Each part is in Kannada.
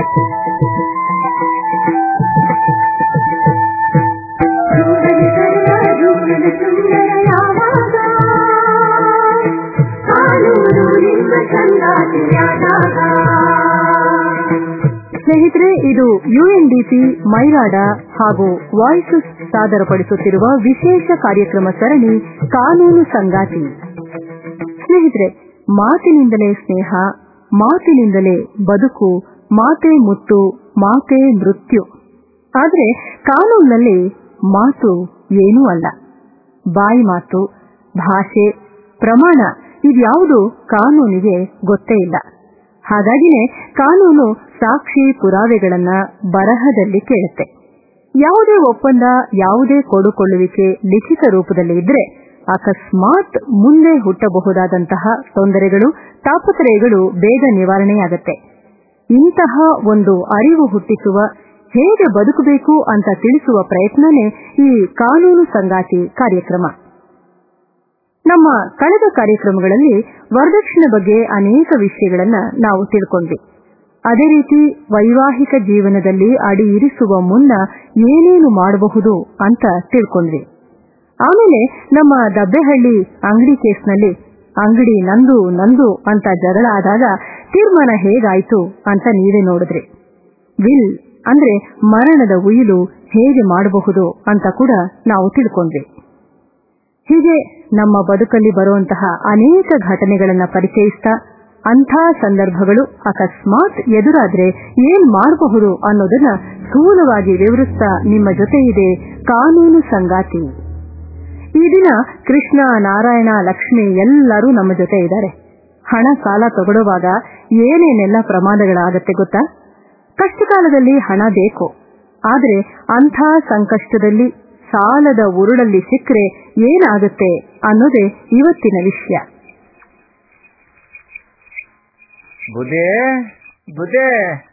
ಜೂನದ ಸುಂದರ ಯಾವಾಗ ಕಾನೂನು ನಿಮ್ಮ ಸಂಗಾತಿಯಾದಾಗ ಸ್ನೇಹಿತರೆ ಇದು ಯುಎನ್ಡಿಪಿ ಮೈರಾಡ ಹಾಗೂ ವಾಯ್ಸಸ್ ಸಾದರಪಡಿಸುತ್ತಿರುವ ವಿಶೇಷ ಕಾರ್ಯಕ್ರಮ ಸರಣಿ ಕಾನೂನು ಸಂಗಾತಿ ಸ್ನೇಹಿತರೆ ಮಾತಿನಿಂದಲೇ ಸ್ನೇಹ ಮಾತಿನಿಂದಲೇ ಬದುಕು ಮಾತೆ ಮುತ್ತು ಮಾತೆ ಮೃತ್ಯು ಆದ್ರೆ ಕಾನೂನಿನಲ್ಲಿ ಮಾತು ಏನೂ ಅಲ್ಲ ಬಾಯಿ ಮಾತು ಭಾಷೆ ಪ್ರಮಾಣ ಇದ್ಯಾವುದು ಕಾನೂನಿಗೆ ಗೊತ್ತೇ ಇಲ್ಲ ಹಾಗಾಗಿನೇ ಕಾನೂನು ಸಾಕ್ಷಿ ಪುರಾವೆಗಳನ್ನ ಬರಹದಲ್ಲಿ ಕೇಳುತ್ತೆ ಯಾವುದೇ ಒಪ್ಪಂದ ಯಾವುದೇ ಕೊಡುಕೊಳ್ಳುವಿಕೆ ಲಿಖಿತ ರೂಪದಲ್ಲಿ ಇದ್ರೆ ಅಕಸ್ಮಾತ್ ಮುಂದೆ ಹುಟ್ಟಬಹುದಾದಂತಹ ತೊಂದರೆಗಳು ತಾಪತ್ರಯಗಳು ಬೇಗ ನಿವಾರಣೆಯಾಗತ್ತೆ ಇಂತಹ ಒಂದು ಅರಿವು ಹುಟ್ಟಿಸುವ ಹೇಗೆ ಬದುಕಬೇಕು ಅಂತ ತಿಳಿಸುವ ಪ್ರಯತ್ನನೇ ಈ ಕಾನೂನು ಸಂಗಾತಿ ಕಾರ್ಯಕ್ರಮ ನಮ್ಮ ಕಳೆದ ಕಾರ್ಯಕ್ರಮಗಳಲ್ಲಿ ವರದಕ್ಷಿಣೆ ಬಗ್ಗೆ ಅನೇಕ ವಿಷಯಗಳನ್ನ ನಾವು ತಿಳ್ಕೊಂಡ್ವಿ ಅದೇ ರೀತಿ ವೈವಾಹಿಕ ಜೀವನದಲ್ಲಿ ಅಡಿ ಇರಿಸುವ ಮುನ್ನ ಏನೇನು ಮಾಡಬಹುದು ಅಂತ ತಿಳ್ಕೊಂಡ್ವಿ ಆಮೇಲೆ ನಮ್ಮ ದಬ್ಬೆಹಳ್ಳಿ ಅಂಗಡಿ ಕೇಸ್ನಲ್ಲಿ ಅಂಗಡಿ ನಂದು ನಂದು ಅಂತ ಜಗಳ ಆದಾಗ ತೀರ್ಮಾನ ಹೇಗಾಯ್ತು ಅಂತ ನೀವೇ ನೋಡಿದ್ರಿ ವಿಲ್ ಅಂದ್ರೆ ಮರಣದ ಉಯಿಲು ಹೇಗೆ ಮಾಡಬಹುದು ಅಂತ ಕೂಡ ನಾವು ತಿಳ್ಕೊಂಡ್ವಿ ಹೀಗೆ ನಮ್ಮ ಬದುಕಲ್ಲಿ ಬರುವಂತಹ ಅನೇಕ ಘಟನೆಗಳನ್ನ ಪರಿಚಯಿಸ್ತಾ ಅಂಥ ಸಂದರ್ಭಗಳು ಅಕಸ್ಮಾತ್ ಎದುರಾದ್ರೆ ಏನ್ ಮಾಡಬಹುದು ಅನ್ನೋದನ್ನ ಸ್ಥೂಲವಾಗಿ ವಿವರಿಸ್ತಾ ನಿಮ್ಮ ಜೊತೆ ಇದೆ ಕಾನೂನು ಸಂಗಾತಿ ಈ ದಿನ ಕೃಷ್ಣ ನಾರಾಯಣ ಲಕ್ಷ್ಮಿ ಎಲ್ಲರೂ ನಮ್ಮ ಜೊತೆ ಇದ್ದಾರೆ ಹಣ ಸಾಲ ತಗೊಳ್ಳುವಾಗ ಏನೇನೆಲ್ಲ ಪ್ರಮಾದಗಳಾಗತ್ತೆ ಗೊತ್ತಾ ಕಷ್ಟಕಾಲದಲ್ಲಿ ಹಣ ಬೇಕು ಆದ್ರೆ ಅಂಥ ಸಂಕಷ್ಟದಲ್ಲಿ ಸಾಲದ ಉರುಳಲ್ಲಿ ಸಿಕ್ಕರೆ ಏನಾಗುತ್ತೆ ಅನ್ನೋದೇ ಇವತ್ತಿನ ವಿಷಯ ಬುದೇ ಬುದೇ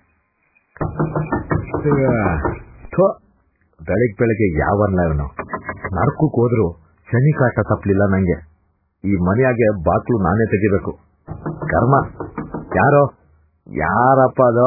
ಥೋ ಬೆಳಿಗ್ ಬೆಳಗ್ಗೆ ಯಾವರ್ನ ಇವನು ನರ್ಕಕ್ಕೆ ಹೋದ್ರು ಶನಿ ಕಾಟ ತಪ್ಪಲಿಲ್ಲ ನಂಗೆ ಈ ಮನೆಯಾಗೆ ಬಾಕ್ಲು ನಾನೇ ತೆಗಿಬೇಕು ಕರ್ಮ ಯಾರೋ ಯಾರಪ್ಪ ಅದು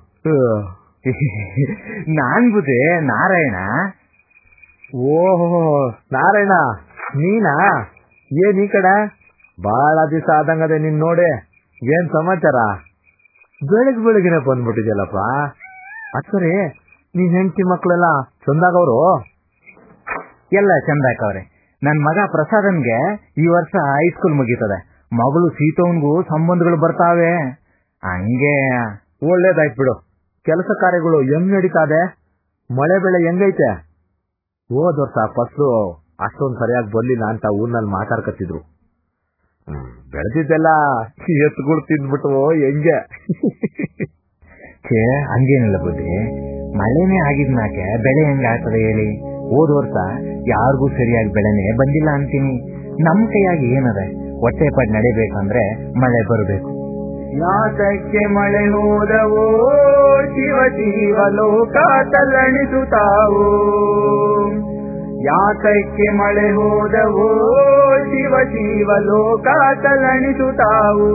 ನಾನ್ ಬುದೇ ನಾರಾಯಣ ಓಹೋ ನಾರಾಯಣ ನೀನಾ ಏನ್ ಈ ಕಡೆ ಬಾಳ ದಿವಸ ಆದಂಗದೆ ನಿನ್ ನೋಡೆ ಏನ್ ಸಮಾಚಾರ ಬೆಳಗ್ ಬೆಳಗಿನ ಬಂದ್ಬಿಟ್ಟಿದ್ಯಲ್ಲಪ್ಪ ಅಚ್ಚರಿ ನೀನ್ ಹೆಂಡತಿ ಮಕ್ಳೆಲ್ಲ ಚಂದಾಗವ್ರು ಎಲ್ಲ ಚಂದಾಕವ್ರೆ ನನ್ ಮಗ ಪ್ರಸಾದನ್ಗೆ ಈ ವರ್ಷ ಹೈಸ್ಕೂಲ್ ಮುಗೀತದೆ ಮಗಳು ಸೀತವನ್ಗೂ ಸಂಬಂಧಗಳು ಬರ್ತಾವೆ ಹಂಗೆ ಒಳ್ಳೇದಾಯ್ತು ಬಿಡು ಕೆಲಸ ಕಾರ್ಯಗಳು ಹೆಂಗ್ ನಡೀತಾದೆ ಮಳೆ ಬೆಳೆ ಹೆಂಗೈತೆ ಹೋದ್ ವರ್ಷ ಫಸ್ಲು ಅಷ್ಟೊಂದ್ ಸರಿಯಾಗಿ ಬರ್ಲಿಲ್ಲ ಅಂತ ಊರ್ನಲ್ಲಿ ಮಾತಾಡ್ಕತ್ತಿದ್ರು ಹ್ಮ್, ಬೆಳೆದಿದ್ದೆಲ್ಲ ಎತ್ಗಳು ತಿಂದ್ಬಿಟ್ಟು ಹೆಂಗೆ ಛೇ ಹಂಗೇನಿಲ್ಲ ಬುದ್ಧಿ ಮಳೆನೇ ಆಗಿದ್ಮ್ಯಾಕೆ ಬೆಳೆ ಹೆಂಗ ಆಗ್ತದೆ ಹೇಳಿ ಹೋದ ವರ್ಷ ಯಾರಿಗೂ ಸರಿಯಾಗಿ ಬೆಳೆನೆ ಬಂದಿಲ್ಲ ಅಂತೀನಿ ನಮ್ ಕೈಯಾಗಿ ಏನದೆ ಹೊಟ್ಟೆ ಪಡ್ ನಡಿಬೇಕಂದ್ರೆ ಮಳೆ ಬರಬೇಕು ಯಾತಕ್ಕೆ ಮಳೆ ಹೋದವೋ ಶಿವ ಜೀವ ಲೋಕ ತಲ್ಲಣಿಸುತ್ತಾವೋ ಯಾತಕ್ಕೆ ಮಳೆ ಹೋದವೋ ಶಿವ ಜೀವ ಲೋಕ ತಲ್ಲಣಿಸುತ್ತಾವೋ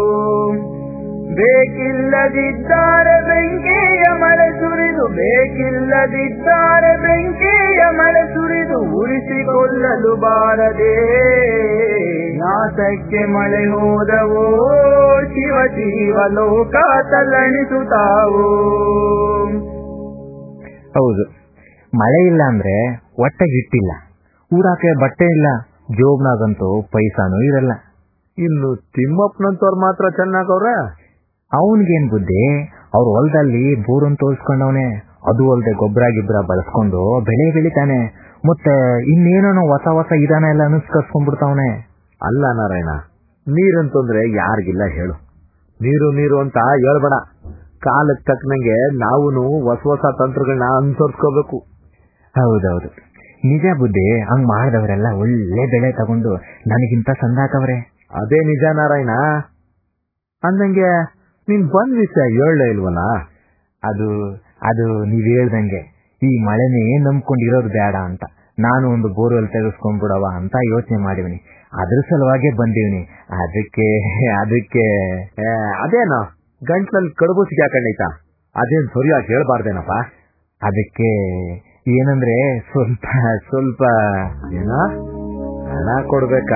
ಬೇಕಿಲ್ಲದಿದ್ದಾರೆ ಬೆಂಕಿಯ ಮಳೆ ಸುರಿದು ಬೇಕಿಲ್ಲದಿದ್ದಾರೆ ಬೆಂಕಿಯ ಮಳೆ ಸುರಿದು ಉಳಿಸಿಕೊಳ್ಳಲು ಬಾರದೆ ನಾಸಕ್ಕೆ ಮಳೆ ಹೋದವೋ ಶಿವ ಜೀವ ಲೋಕ ತಲ್ಲಣಿಸುತ್ತಾವೋ ಹೌದು ಮಳೆ ಇಲ್ಲ ಅಂದ್ರೆ ಹೊಟ್ಟೆಗಿಟ್ಟಿಲ್ಲ ಊರಾಕೆ ಬಟ್ಟೆ ಇಲ್ಲ ಜೋಬ್ನಾಗಂತೂ ಪೈಸಾನು ಇರಲ್ಲ ಇನ್ನು ತಿಮ್ಮಪ್ಪನಂತವ್ರು ಮಾತ್ರ ಚೆನ್ನಾಗವ್ರೆ ಅವನ್ಗೇನ್ ಬುದ್ಧಿ ಅವ್ರ ಹೊಲದಲ್ಲಿ ಬೋರನ್ ತೋರಿಸ್ಕೊಂಡವನೆ ಅದು ಅಲ್ದೆ ಗೊಬ್ಬರ ಗಿಬ್ಬರ ಬಳಸ್ಕೊಂಡು ಬೆಳೆ ಬೆಳಿತಾನೆ ಮತ್ತೆ ಇನ್ನೇನೋ ಹೊಸ ಹೊಸ ವಿಧಾನ ಎಲ್ಲ ಅನುಸ್ಕರ್ಸ್ಕೊಂಡ್ಬಿಡ್ತಾವನೆ ಅಲ್ಲ ನಾರಾಯಣ ನೀರಂತಂದ್ರೆ ಯಾರಿಗಿಲ್ಲ ಹೇಳು ನೀರು ನೀರು ಅಂತ ಹೇಳ್ಬೇಡ ಕಾಲಕ್ಕೆ ತಕ್ಕನಂಗೆ ನಾವುನು ಹೊಸ ಹೊಸ ತಂತ್ರಗಳನ್ನ ಅನುಸರಿಸ್ಕೋಬೇಕು ಹೌದೌದು ನಿಜ ಬುದ್ಧಿ ಹಂಗ್ ಮಾಡಿದವರೆಲ್ಲ ಒಳ್ಳೆ ಬೆಳೆ ತಗೊಂಡು ನನಗಿಂತ ಸಂದಾಕವ್ರೆ ಅದೇ ನಿಜ ನಾರಾಯಣ ಅಂದಂಗೆ ನೀನ್ ಬಂದ್ ವಿಷಯ ಹೇಳಲೇ ಇಲ್ವಲ್ಲ ಅದು ಅದು ನೀವ್ ಹೇಳ್ದಂಗೆ ಈ ಮಳೆನೇ ನಂಬ್ಕೊಂಡಿರೋದು ಬೇಡ ಅಂತ ನಾನು ಒಂದು ಬೋರ್ವೆಲ್ ತೆಗೆಸ್ಕೊಂಡ್ಬಿಡವ ಅಂತ ಯೋಚನೆ ಮಾಡಿವ್ನಿ ಅದ್ರ ಸಲುವಾಗೆ ಬಂದಿವ್ನಿ ಅದಕ್ಕೆ ಅದಕ್ಕೆ ಏ, ಅದೇನೋ ಗಂಟ್ಲಲ್ಲಿ ಕಡುಬು ಸಿಕ್ಕಾಕೊಂಡೈತಾ ಅದೇನ್ ಸರಿಯಾಗಿ ಹೇಳ್ಬಾರ್ದೇನಪ್ಪ ಅದಕ್ಕೆ ಏನಂದ್ರೆ ಸ್ವಲ್ಪ ಸ್ವಲ್ಪ ಏನ ಹಣ ಕೊಡ್ಬೇಕಾ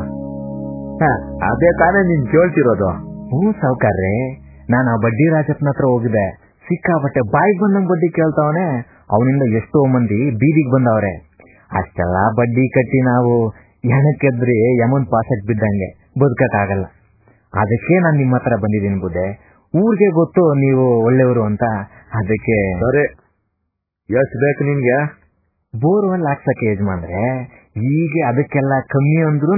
ಹ, ಅದೇ ತಾನೇ ನೀನ್ ಕೇಳ್ತಿರೋದು ಹ್ಞೂ ಸಾವ್ಕಾರ್ರೆ ನಾನು ಆ ಬಡ್ಡಿ ರಾಜಪ್ಪನ ಹತ್ರ ಹೋಗಿದ್ದೆ ಸಿಕ್ಕಾಪಟ್ಟೆ ಬಾಯಿಗೆ ಬಂದಂಗ್ ಬಡ್ಡಿ ಕೇಳ್ತಾವನೆ ಅವನಿಂದ ಎಷ್ಟೋ ಮಂದಿ ಬೀದಿಗೆ ಬಂದವ್ರೆ ಅಷ್ಟೆಲ್ಲ ಬಡ್ಡಿ ಕಟ್ಟಿ ನಾವು ಹೆಣಕ್ಕೆದ್ರಿ ಯಮನ್ ಪಾಸಕ್ ಬಿದ್ದಂಗೆ ಬದುಕಕ್ಕಾಗಲ್ಲ ಅದಕ್ಕೆ ನಾನು ನಿಮ್ಮ ಹತ್ರ ಬಂದಿದ್ದೀನಿ ಬುದ್ಧೆ ಊರಿಗೆ ಗೊತ್ತು ನೀವು ಒಳ್ಳೆಯವರು ಅಂತ ಅದಕ್ಕೆ ಸರಿ ಎಷ್ಟ್ ಬೇಕು ನಿನ್ಗೆ ಬೋರ್ವೆಲ್ ಹಾಕ್ಸಕ್ಕೆ ಯಜಮಾನ್ರೆ ಈಗ ಅದಕ್ಕೆಲ್ಲ ಕಮ್ಮಿ ಅಂದ್ರೂ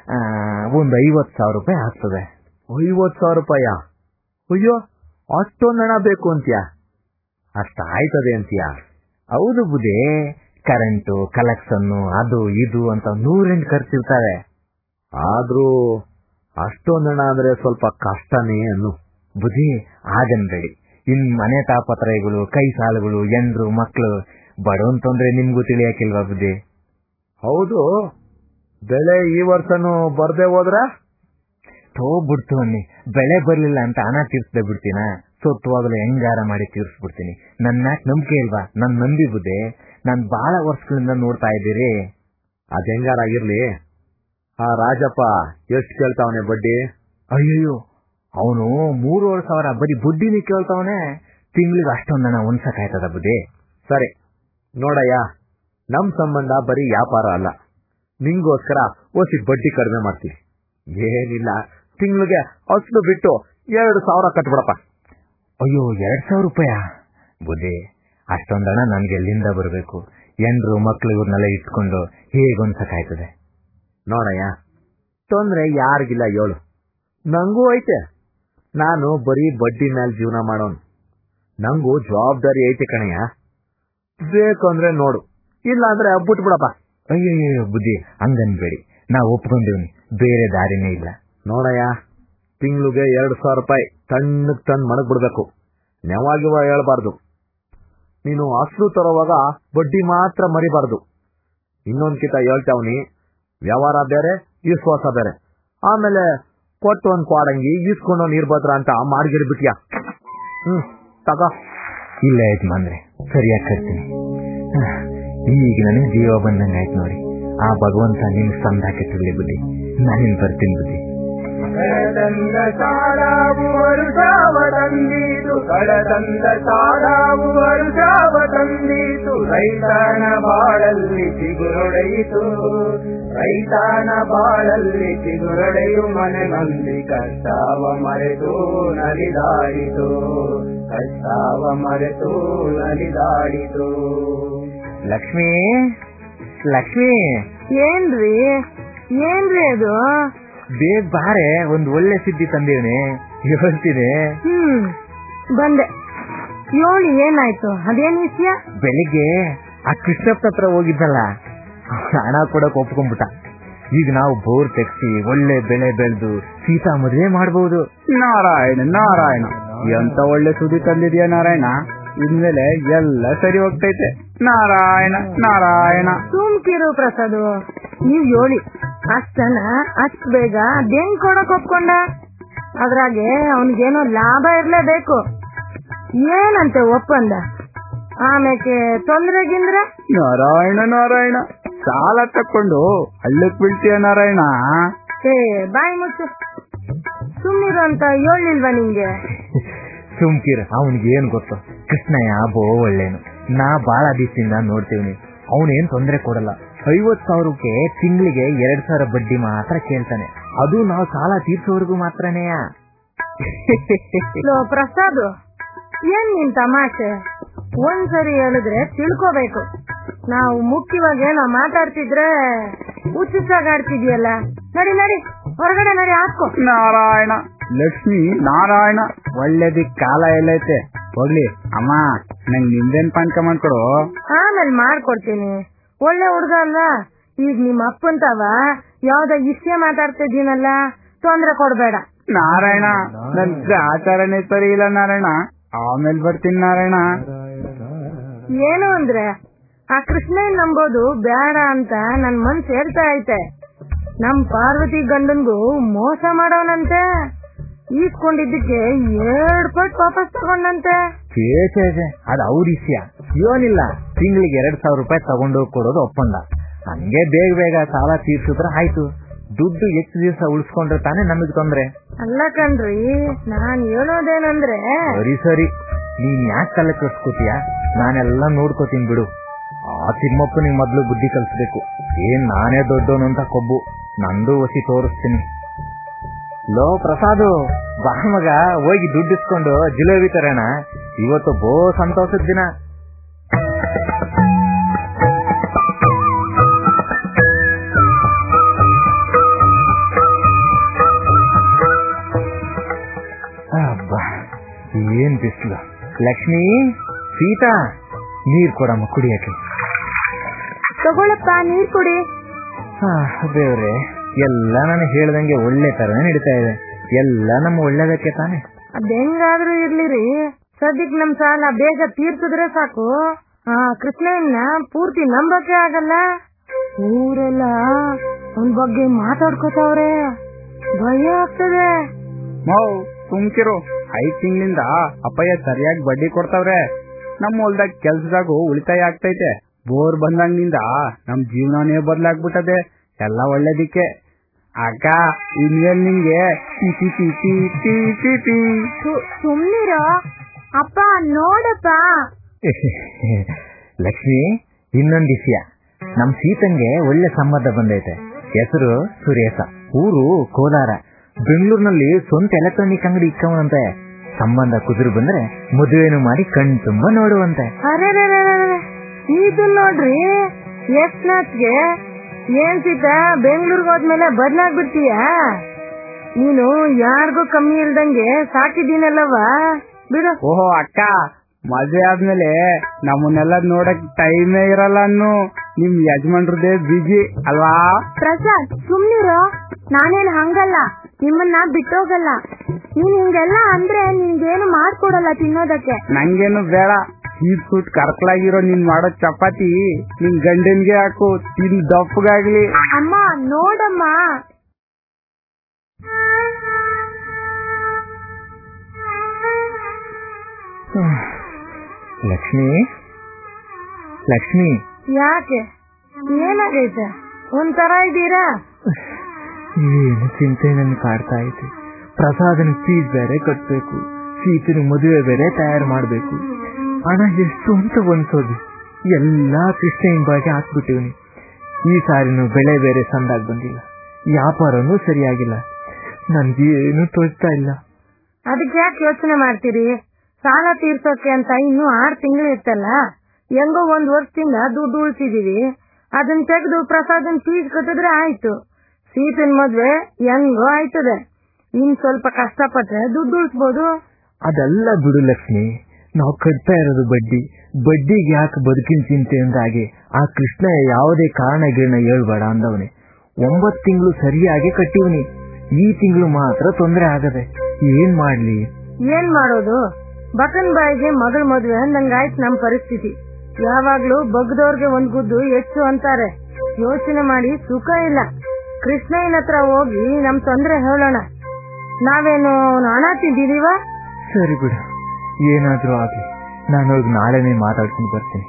ಒಂದು ಐವತ್ತು ಸಾವಿರ ರೂಪಾಯಿ ಆಗ್ತದೆ ಐವತ್ ಸಾವಿರ ರೂಪಾಯ ಅಯ್ಯೋ ಅಷ್ಟೊಂದ್ ಹಣ ಬೇಕು ಅಂತ್ಯ ಅಷ್ಟ ಆಯ್ತದೆ ಅಂತ್ಯ ಹೌದು ಬುದ್ಧಿ ಕರೆಂಟು ಕಲೆಕ್ಷನ್ನು ಅದು ಇದು ಅಂತ ನೂರೆಂಟು ಖರ್ಚಿರ್ತಾರೆ ಆದ್ರೂ ಅಷ್ಟೊಂದ್ ಹಣ ಅಂದ್ರೆ ಸ್ವಲ್ಪ ಕಷ್ಟನೇ ಅನ್ನು ಬುದ್ಧಿ ಆಗನ್ಬೇಡಿ ಇನ್ ಮನೆ ತಾಪತ್ರಯಗಳು ಕೈ ಸಾಲುಗಳು ಎಂಡ್ರು ಮಕ್ಕಳು ಬಡವನ್ ತೊಂದ್ರೆ ನಿಮ್ಗೂ ತಿಳಿಯಾಕಿಲ್ವಾ ಬುದ್ಧಿ ಹೌದು ಬೆಳೆ ಈ ವರ್ಷನೂ ಬರ್ದೇ ಹೋದ್ರ ತೋ ಬಿಡ್ತು ಅನ್ನಿ ಬೆಳೆ ಬರ್ಲಿಲ್ಲ ಅಂತ ಹಣ ತೀರ್ಸ್ದೆ ಬಿಡ್ತೀನ ಸೊತ್ತುವಾಗಲೂ ಹೆಂಗಾರ ಮಾಡಿ ತೀರ್ಸ್ಬಿಡ್ತೀನಿ ನನ್ನ ನಂಬಿಕೆ ಇಲ್ವಾ ನನ್ ನಂಬಿ ಬುದ್ಧಿ ನಾನ್ ಬಹಳ ವರ್ಷಗಳಿಂದ ನೋಡ್ತಾ ಇದ್ದೀರಿ ಅದ್ ಹೆಂಗಾರಾಗಿರ್ಲಿ ಆ ರಾಜಪ್ಪ ಎಷ್ಟ್ ಕೇಳ್ತಾವನೆ ಬಡ್ಡಿ ಅಯ್ಯಯ್ಯೋ ಅವನು ಮೂರುವರೆ ಸಾವಿರ ಬರೀ ಬುಡ್ಡಿನಿ ಕೇಳ್ತಾವನೆ ತಿಂಗಳಿಗೆ ಅಷ್ಟೊಂದು ಹಣ ಉಣ್ಸಕ್ಕಾಯ್ತದ ಬುದ್ಧಿ ಸರಿ ನೋಡಯ್ಯ ನಮ್ ಸಂಬಂಧ ಬರೀ ವ್ಯಾಪಾರ ಅಲ್ಲ ನಿಂಗೋಸ್ಕರ ಓಸಿ ಬಡ್ಡಿ ಕಡಿಮೆ ಮಾಡ್ತೀವಿ ಏನಿಲ್ಲ ತಿಂಗಳಿಗೆ ಅಷ್ಟು ಬಿಟ್ಟು ಎರಡು ಸಾವಿರ ಕಟ್ಬಿಡಪ್ಪ ಅಯ್ಯೋ ಎರಡ್ ಸಾವಿರ ರೂಪಾಯ ಬುದ್ಧಿ ಅಷ್ಟೊಂದ್ ಹಣ ನನ್ಗೆ ಎಲ್ಲಿಂದ ಬರಬೇಕು ಎಂಡ್ರು ಮಕ್ಳು ಇವ್ರನ್ನೆಲ್ಲ ಇಟ್ಕೊಂಡು ಹೇಗೊಂದ್ಸಕ್ಕಾಯ್ತದೆ ನೋಡಯ್ಯ ತೊಂದ್ರೆ ಯಾರಿಗಿಲ್ಲ ಹೇಳು ನಂಗೂ ಐತೆ ನಾನು ಬರೀ ಬಡ್ಡಿ ಮೇಲೆ ಜೀವನ ಮಾಡೋನು ನಂಗೂ ಜವಾಬ್ದಾರಿ ಐತೆ ಕಣಯ್ಯ ಬೇಕು ಅಂದ್ರೆ ನೋಡು ಇಲ್ಲ ಅಂದ್ರೆ ಬಿಟ್ಬಿಡಪ್ಪ ಅಯ್ಯಯ್ಯೋ ಬುದ್ಧಿ ಹಂಗನ್ಬೇಡಿ ನಾ ಒಪ್ಕೊಂಡಿವ್ನಿ ಬೇರೆ ದಾರಿನೇ ಇಲ್ಲ ನೋಡಯ್ಯ ತಿಂಗ್ಳಿಗೆ ಎರಡು ಸಾವಿರ ರೂಪಾಯಿ ತಣ್ಣಗ್ ತಂದ್ ಮಡಗ್ ಬಿಡ್ಬೇಕು ನೆವಾಗಿವ ಹೇಳ್ಬಾರ್ದು ನೀನು ಅಸಲು ತರೋವಾಗ ಬಡ್ಡಿ ಮಾತ್ರ ಮರಿಬಾರ್ದು ಇನ್ನೊಂದ್ ಕಿತ ಹೇಳ್ತಾವ್ನಿ ವ್ಯವಹಾರ ಬೇರೆ ವಿಶ್ವಾಸ ಬೇರೆ ಆಮೇಲೆ ಕೊಟ್ಟು ಒಂದ್ ಕ್ವಾಡಂಗಿ ಈಸ್ಕೊಂಡು ನಿರ್ಭದ್ರ ಅಂತ ಮಾಡ್ಗಿರ್ಬಿಟ್ಯಾ ಹ್ಮ್ ತಗೋ ಇಲ್ಲ ಯಜಮಾನ್ರೆ ಸರಿಯಾಗಿ ಕರ್ತೀನಿ ಈಗ ನನಗೆ ಜೀವ ಬಂದಂಗಾಯ್ತು ನೋಡಿ ಆ ಭಗವಂತ ನಿಮ್ ಸಂದಾಕಿಟ್ಟಿರ್ಲಿ ಬುದ್ಧಿ ನಾನಿನ್ ಬರ್ತೀನಿ ಬುದ್ಧಿ ಕಳದಂದ ಸಾರಾವು ವರುಷಾವ ತಂದೀತು ಕಳದಂದ ಸಾರಾವು ವರುಷಾವ ತಂದೀತು ರೈತನ ಬಾಳಲ್ಲಿ ಚಿಗುರೊಡೆಯಿತು ರೈತನ ಬಾಳಲ್ಲಿ ಚಿಗುರೊಡೆಯು ಮನೆ ಮಂದಿ ಕಷ್ಟಾವ ಮರೆತು ನಲಿದಾಡಿತು ಕಷ್ಟಾವ ಮರೆತು ನಲಿದಾಡಿತು ಲಕ್ಷ್ಮಿ ಲಕ್ಷ್ಮಿ ಏನ್ರಿ ಏನ್ರಿ ಅದು ಬೇಗ ಬಾರೆ ಒಂದ್ ಒಳ್ಳೆ ಸುದ್ದಿ ತಂದೇವನೆ ಹೇಳ್ತೀನಿ ಹ್ಮ್ ಬಂದೆ ಏಳು ಏನಾಯ್ತು ಅದೇನ್ ವಿಷಯ ಬೆಳಿಗ್ಗೆ ಆ ಕೃಷ್ಣಪ್ಪ ಹತ್ರ ಹೋಗಿದ್ದಲ್ಲ ಹಣ ಕೊಡಕ್ ಒಪ್ಕೊಂಡ್ಬಿಟ್ಟ ಈಗ ನಾವು ಬೋರ್ ತೆಗ್ಸಿ ಒಳ್ಳೆ ಬೆಳೆ ಬೆಳೆದು ಸೀತಾ ಮದುವೆ ಮಾಡಬಹುದು ನಾರಾಯಣ ನಾರಾಯಣ ಎಂತ ಒಳ್ಳೆ ಸುದ್ದಿ ತಂದಿದ್ಯಾ ನಾರಾಯಣ ಇನ್ಮೇಲೆ ಎಲ್ಲ ಸರಿ ಹೋಗ್ತೈತೆ ನಾರಾಯಣ ನಾರಾಯಣ ಸುಮ್ಕಿರು ಪ್ರಸಾದ್ ನೀವ್ ಹೇಳಿ ಅಷ್ಟನ ಅಷ್ಟ್ ಬೇಗ ಅದೇನ್ ಕೊಡಕ್ ಒಪ್ಕೊಂಡ ಅದ್ರಾಗೆ ಅವನಿಗೇನೋ ಲಾಭ ಇರ್ಲೇಬೇಕು ಏನಂತೆ ಒಪ್ಪಂದ ಆಮೇಲೆ ತೊಂದ್ರೆ ಗಿಂದ್ರೆ ನಾರಾಯಣ ನಾರಾಯಣ ಸಾಲ ತಕೊಂಡು ಹಳ್ಳಕ್ ಬೀಳ್ತೀಯ ನಾರಾಯಣ ಏ ಬಾಯಿ ಮುಚ್ಚು ಸುಮ್ನಿರು ಅಂತ ಹೇಳಿಲ್ವಾ ನಿಂಗೆ ಸುಮ್ಕಿರ ಅವನಿಗೆ ಏನ್ ಗೊತ್ತು ಕೃಷ್ಣಯ್ಯ ಬೋ ಒಳ್ಳೇನು ನಾ ಬಾಳ ದಿವಸದಿಂದ ನೋಡ್ತೀವಿ ಅವನೇನ್ ತೊಂದರೆ ಕೊಡಲ್ಲ ಐವತ್ ಸಾವಿರಕ್ಕೆ ತಿಂಗಳಿಗೆ ಎರಡ್ ಸಾವಿರ ಬಡ್ಡಿ ಮಾತ್ರ ಕೇಳ್ತಾನೆ ಅದು ನಾವು ಸಾಲ ತೀರ್ಸೋವರೆಗೂ ಮಾತ್ರನೇಯ ಲೋ ಪ್ರಸಾದ್ ಏನ್ ನಿನ್ ತಮಾಷೆ ಒಂದ್ಸರಿ ಹೇಳಿದ್ರೆ ತಿಳ್ಕೋಬೇಕು ನಾವು ಮುಖ್ಯವಾಗಿ ಏನೋ ಮಾತಾಡ್ತಿದ್ರೆ ಹುಚ್ಚಿಸಾಗಾಡ್ತಿದ್ಯಲ್ಲ ನಡಿ ನಡಿ ಹೊರಗಡೆ ನಡಿ ಹಾಕೋ ನಾರಾಯಣ ಲಕ್ಷ್ಮಿ ನಾರಾಯಣ ಒಳ್ಳೇದಿಕ್ ಕಾಲ ಎಲ್ಲೈತೆ ಹೋಗ್ಲಿ ಅಮ್ಮ ನಂಗ್ ನಿಂದೇನ್ ಪಾನ್ಕ ಮಾಡ್ಕೊಡು ಆಮೇಲೆ ಮಾಡ್ಕೊಡ್ತೀನಿ ಒಳ್ಳೆ ಹುಡ್ಗ ಅಲ್ವಾ ಈಗ ನಿಮ್ಮ ಅಪ್ಪಂತವ ಯಾವ್ದೋ ವಿಷಯ ಮಾತಾಡ್ತಿದ್ದೀನಲ್ಲ ತೊಂದ್ರೆ ಕೊಡ್ಬೇಡ ನಾರಾಯಣ ನನ್ ಆಚಾರನೇ ಸರಿ ಇಲ್ಲ ನಾರಾಯಣ ಆಮೇಲೆ ಬರ್ತೀನಿ ನಾರಾಯಣ ಏನು ಅಂದ್ರೆ ಆ ಕೃಷ್ಣನ್ ನಂಬೋದು ಬೇಡ ಅಂತ ನನ್ ಮನ್ಸ್ ಹೇಳ್ತಾ ಐತೆ ನಮ್ ಪಾರ್ವತಿ ಗಂಡನ್ಗೂ ಮೋಸ ಮಾಡೋನಂತೆ ಈಸ್ಕೊಂಡಿದ್ದಕ್ಕೆ ಎರಡ್ ಪಟ್ ವಾಪಸ್ ತಗೊಂಡಂತೆ ಛೇ ಛೇ ಛೇ ಅದು ಅವ್ರ ವಿಷಯ ಏನಿಲ್ಲ ತಿಂಗಳಿಗೆ ಎರಡ್ ಸಾವಿರ ರೂಪಾಯಿ ತಗೊಂಡೋಗಿ ಕೊಡೋದು ಒಪ್ಪಂದ ಹಂಗೆ ಬೇಗ ಬೇಗ ಸಾಲ ತೀರ್ಸಿದ್ರೆ ಆಯ್ತು ದುಡ್ಡು ಎಷ್ಟು ದಿವಸ ಉಳಿಸ್ಕೊಂಡ್ರೆ ತಾನೇ ನಮಗ್ ತೊಂದ್ರೆ ಅಲ್ಲ ಕಣ್ರಿ ನಾನ್ ಹೇಳೋದೇನಂದ್ರೆ ಸರಿ ಸರಿ ನೀನ್ ಯಾಕೆ ತಲೆ ಕೆಡ್ಸ್ಕೊತೀಯ ನಾನೆಲ್ಲ ನೋಡ್ಕೋತೀನಿ ಬಿಡು ಆ ತಿಮ್ಮಪ್ಪನಿಗೆ ಮೊದ್ಲು ಬುದ್ಧಿ ಕಲಿಸ್ಬೇಕು ಏನ್ ನಾನೇ ದೊಡ್ಡವನು ಅಂತ ಕೊಬ್ಬು ನಂದು ಒಸಿ ತೋರಿಸ್ತೀನಿ ಲೋ ಪ್ರಸಾದು ಬಾ ಮಗ ಹೋಗಿ ದುಡ್ಡು ಇಸ್ಕೊಂಡು ಜಿಲೇಬಿ ತರೋಣ ಇವತ್ತು ಬೋ ಸಂತೋಷದ ದಿನ ಅಬ್ಬಾ ಏನ್ ಬಿಸಿಲು ಲಕ್ಷ್ಮಿ ಸೀತಾ ನೀರ್ ಕೊಡಮ್ಮ ಕುಡಿಯಕ್ಕೆ ತಗೊಳಪ್ಪ ನೀರ್ ಕುಡಿ ಹಾ ದೇವ್ರೆ ಎಲ್ಲ ನಾನು ಹೇಳ್ದಂಗೆ ಒಳ್ಳೆ ತರ ನಡೀತಾ ಇದೆ ಎಲ್ಲ ನಮ್ಮ ಒಳ್ಳೇದಕ್ಕೆ ತಾನೆ ಅದ್ ಹೆಂಗಾದ್ರೂ ಇರ್ಲಿರಿ ಸದ್ಯಕ್ ನಮ್ ಸಾಲ ಬೇಗ ತೀರ್ಸಿದ್ರೆ ಸಾಕು ಆ ಕೃಷ್ಣಯ್ಯನ ಪೂರ್ತಿ ನಂಬಕ್ಕೆ ಆಗಲ್ಲ ಊರೆಲ್ಲ ಅವನ್ ಬಗ್ಗೆ ಮಾತಾಡ್ಕೋತಾವ್ರೆ ಭಯ ಆಗ್ತದೆ ಮೌ ಸುಮ್ಕಿರು ಐದ್ ತಿಂಗಳಿಂದ ಅಪ್ಪಯ್ಯ ಸರಿಯಾಗಿ ಬಡ್ಡಿ ಕೊಡ್ತಾವ್ರೆ ನಮ್ಮ ಹೊಲ್ದಾಗ ಕೆಲ್ಸದಾಗು ಉಳಿತಾಯ ಆಗ್ತೈತೆ ಬೋರ್ ಬಂದಂಗಿಂದ ನಮ್ ಜೀವನನೇ ಬದ್ಲಾಗ್ಬಿಟ್ಟದೆ ಎಲ್ಲ ಒಳ್ಳೇದಿಕ್ಕೆ ಅಕ್ಕ ಇನ್ಮೇಲ್ ನಿಂಗೆ ಟಿ ಟಿ ಟಿ ಟಿ ಟಿ ಟಿ ಟಿ ಸುಮ್ನಿರೋ ಅಪ್ಪ ನೋಡಪ್ಪ ಲಕ್ಷ್ಮಿ ಇನ್ನೊಂದ್ ವಿಷಯ ನಮ್ ಸೀತಂಗೆ ಒಳ್ಳೆ ಸಂಬಂಧ ಬಂದೈತೆ ಹೆಸರು ಸುರೇಶ ಊರು ಕೋಲಾರ ಬೆಂಗಳೂರಿನಲ್ಲಿ ಸ್ವಂತ ಎಲೆಕ್ಟ್ರಾನಿಕ್ ಅಂಗಡಿ ಇಕ್ಕವನಂತೆ ಸಂಬಂಧ ಕುದುರು ಬಂದ್ರೆ ಮದುವೆನು ಮಾಡಿ ಕಣ್ ತುಂಬಾ ನೋಡುವಂತೆ ಅರೆ ಇದು ನೋಡ್ರಿ ಎಷ್ಟ್ ನಾಚ್ಗೆ ಏನ್ ಸೀತ ಬೆಂಗಳೂರಿಗೆ ಹೋದ್ಮೇಲೆ ಬದ್ಲಾಗ್ಬಿಡ್ತೀಯ ನೀನು ಯಾರಿಗೂ ಕಮ್ಮಿ ಇಲ್ದಂಗೆ ಸಾಕಿದ್ದೀನಲ್ಲವ ಬಿಡು ಓಹೋ ಅಕ್ಕ ಮದ್ವೆ ಆದ್ಮೇಲೆ ನಮ್ಮನ್ನೆಲ್ಲ ನೋಡಕ್ ಟೈಮೇ ಇರಲ್ಲ ಅನ್ನು ನಿಮ್ ಯಜಮಾನ್ರದೇ ಬಿಜಿ ಅಲ್ವಾ ಪ್ರಸಾದ್ ಸುಮ್ನಿರೋ ನಾನೇನ್ ಹಂಗಲ್ಲ ನಿಮ್ಮನ್ನ ಬಿಟ್ಟೋಗಲ್ಲ ನೀನ್ ಹಿಂಗೆಲ್ಲ ಅಂದ್ರೆ ನಿನ್ಗೇನು ಮಾಡ್ಕೊಡಲ್ಲ ತಿನ್ನೋದಕ್ಕೆ ನಂಗೇನು ಬೇಡ ಹೀಟ್ ಸೂಟ್ ಕರ್ಕಲಾಗಿರೋ ನೀನ್ ಮಾಡೋ ಚಪಾತಿ ನಿನ್ ಗಂಡನ್ಗೆ ಹಾಕು ತಿನ್ ದಪ್ಪಗಾಗ್ಲಿ ಅಮ್ಮ ನೋಡಮ್ಮ ಲಕ್ಷ್ಮಿ ಲಕ್ಷ್ಮಿ ಯಾಕೆ ಏನಾಗೈತೆ ಒಂಥರ ಇದ್ದೀರಾ ಏನು ಚಿಂತೆ ನನ್ ಕಾಡ್ತಾ ಐತೆ ಪ್ರಸಾದನ ಫೀಸ್ ಬೇರೆ ಕಟ್ಬೇಕು ಸೀತನ ಮದುವೆ ಬೇರೆ ತಯಾರು ಮಾಡ್ಬೇಕು ಹಣ ಎಷ್ಟು ಅಂತ ಅನ್ಸೋದು ಎಲ್ಲಾ ಕೃಷ್ಣ ಹಿಂಬಾಗಿ ಹಾಕ್ಬಿಟ್ಟಿವ್ನಿ ಈ ಸಾರಿನೂ ಬೆಳೆ ಬೇರೆ ಸಂದಾಗ್ ಬಂದಿಲ್ಲ ವ್ಯಾಪಾರನೂ ಸರಿಯಾಗಿಲ್ಲ ನನ್ಗೇನು ತೋಚ್ತಾ ಇಲ್ಲ ಅದಕ್ಕೆ ಯಾಕೆ ಯೋಚನೆ ಮಾಡ್ತೀರಿ ಸಾಲ ತೀರ್ಸೋಕೆ ಅಂತ ಇನ್ನೂ ಆರ್ ತಿಂಗಳು ಇತ್ತಲ್ಲ ಹೆಂಗೋ ಒಂದ್ ವರ್ಷದಿಂದ ದುಡ್ಡು ಉಳಿಸಿದೀವಿ ಅದನ್ನ ತೆಗೆದು ಪ್ರಸಾದನ್ ಫೀಸ್ ಕಟ್ಟಿದ್ರೆ ಆಯ್ತು ಸೀತನ್ ಮದ್ವೆ ಹೆಂಗೋ ಆಯ್ತದೆ ಇನ್ ಸ್ವಲ್ಪ ಕಷ್ಟಪಟ್ರೆ ದುಡ್ಡು ಉಳಿಸ್ಬೋದು ಅದೆಲ್ಲ ಬಿಡು ಲಕ್ಷ್ಮಿ ನಾವು ಕಟ್ತಾ ಇರೋದು ಬಡ್ಡಿ ಬಡ್ಡಿಗೆ ಯಾಕೆ ಬದುಕಿನ ಚಿಂತೆ ಅಂದಾಗೆ ಆ ಕೃಷ್ಣ ಯಾವುದೇ ಕಾರಣ ಗಿರಣ ಹೇಳ್ಬೇಡ ಅಂದವನೆ ಒಂಬತ್ ತಿಂಗಳು ಸರಿಯಾಗಿ ಕಟ್ಟಿವ್ನಿ ಈ ತಿಂಗಳು ಮಾತ್ರ ತೊಂದರೆ ಆಗದೆ ಏನ್ ಮಾಡ್ಲಿ ಏನ್ ಮಾಡೋದು ಬಕನ್ ಬಾಯಿಗೆ ಮಗಳ ಮದ್ವೆ ಅಂದಂಗಾಯ್ತು ನಮ್ ಪರಿಸ್ಥಿತಿ ಯಾವಾಗ್ಲೂ ಬಗ್ದವ್ರಿಗೆ ಒಂದ್ ಗುದ್ದು ಹೆಚ್ಚು ಅಂತಾರೆ ಯೋಚನೆ ಮಾಡಿ ಸುಖ ಇಲ್ಲ ಕೃಷ್ಣಯ್ಯನ ಹತ್ರ ಹೋಗಿ ನಮ್ ತೊಂದ್ರೆ ಹೇಳೋಣ ನಾವೇನು ಹಣ ತಿಂದಿದೀವ ಸರಿ ಬಿಡು ಏನಾದ್ರೂ ಆಗ್ಲಿ ನಾನು ಹೋಗಿ ನಾಳೆನೆ ಮಾತಾಡ್ಕೊಂಡು ಬರ್ತೀನಿ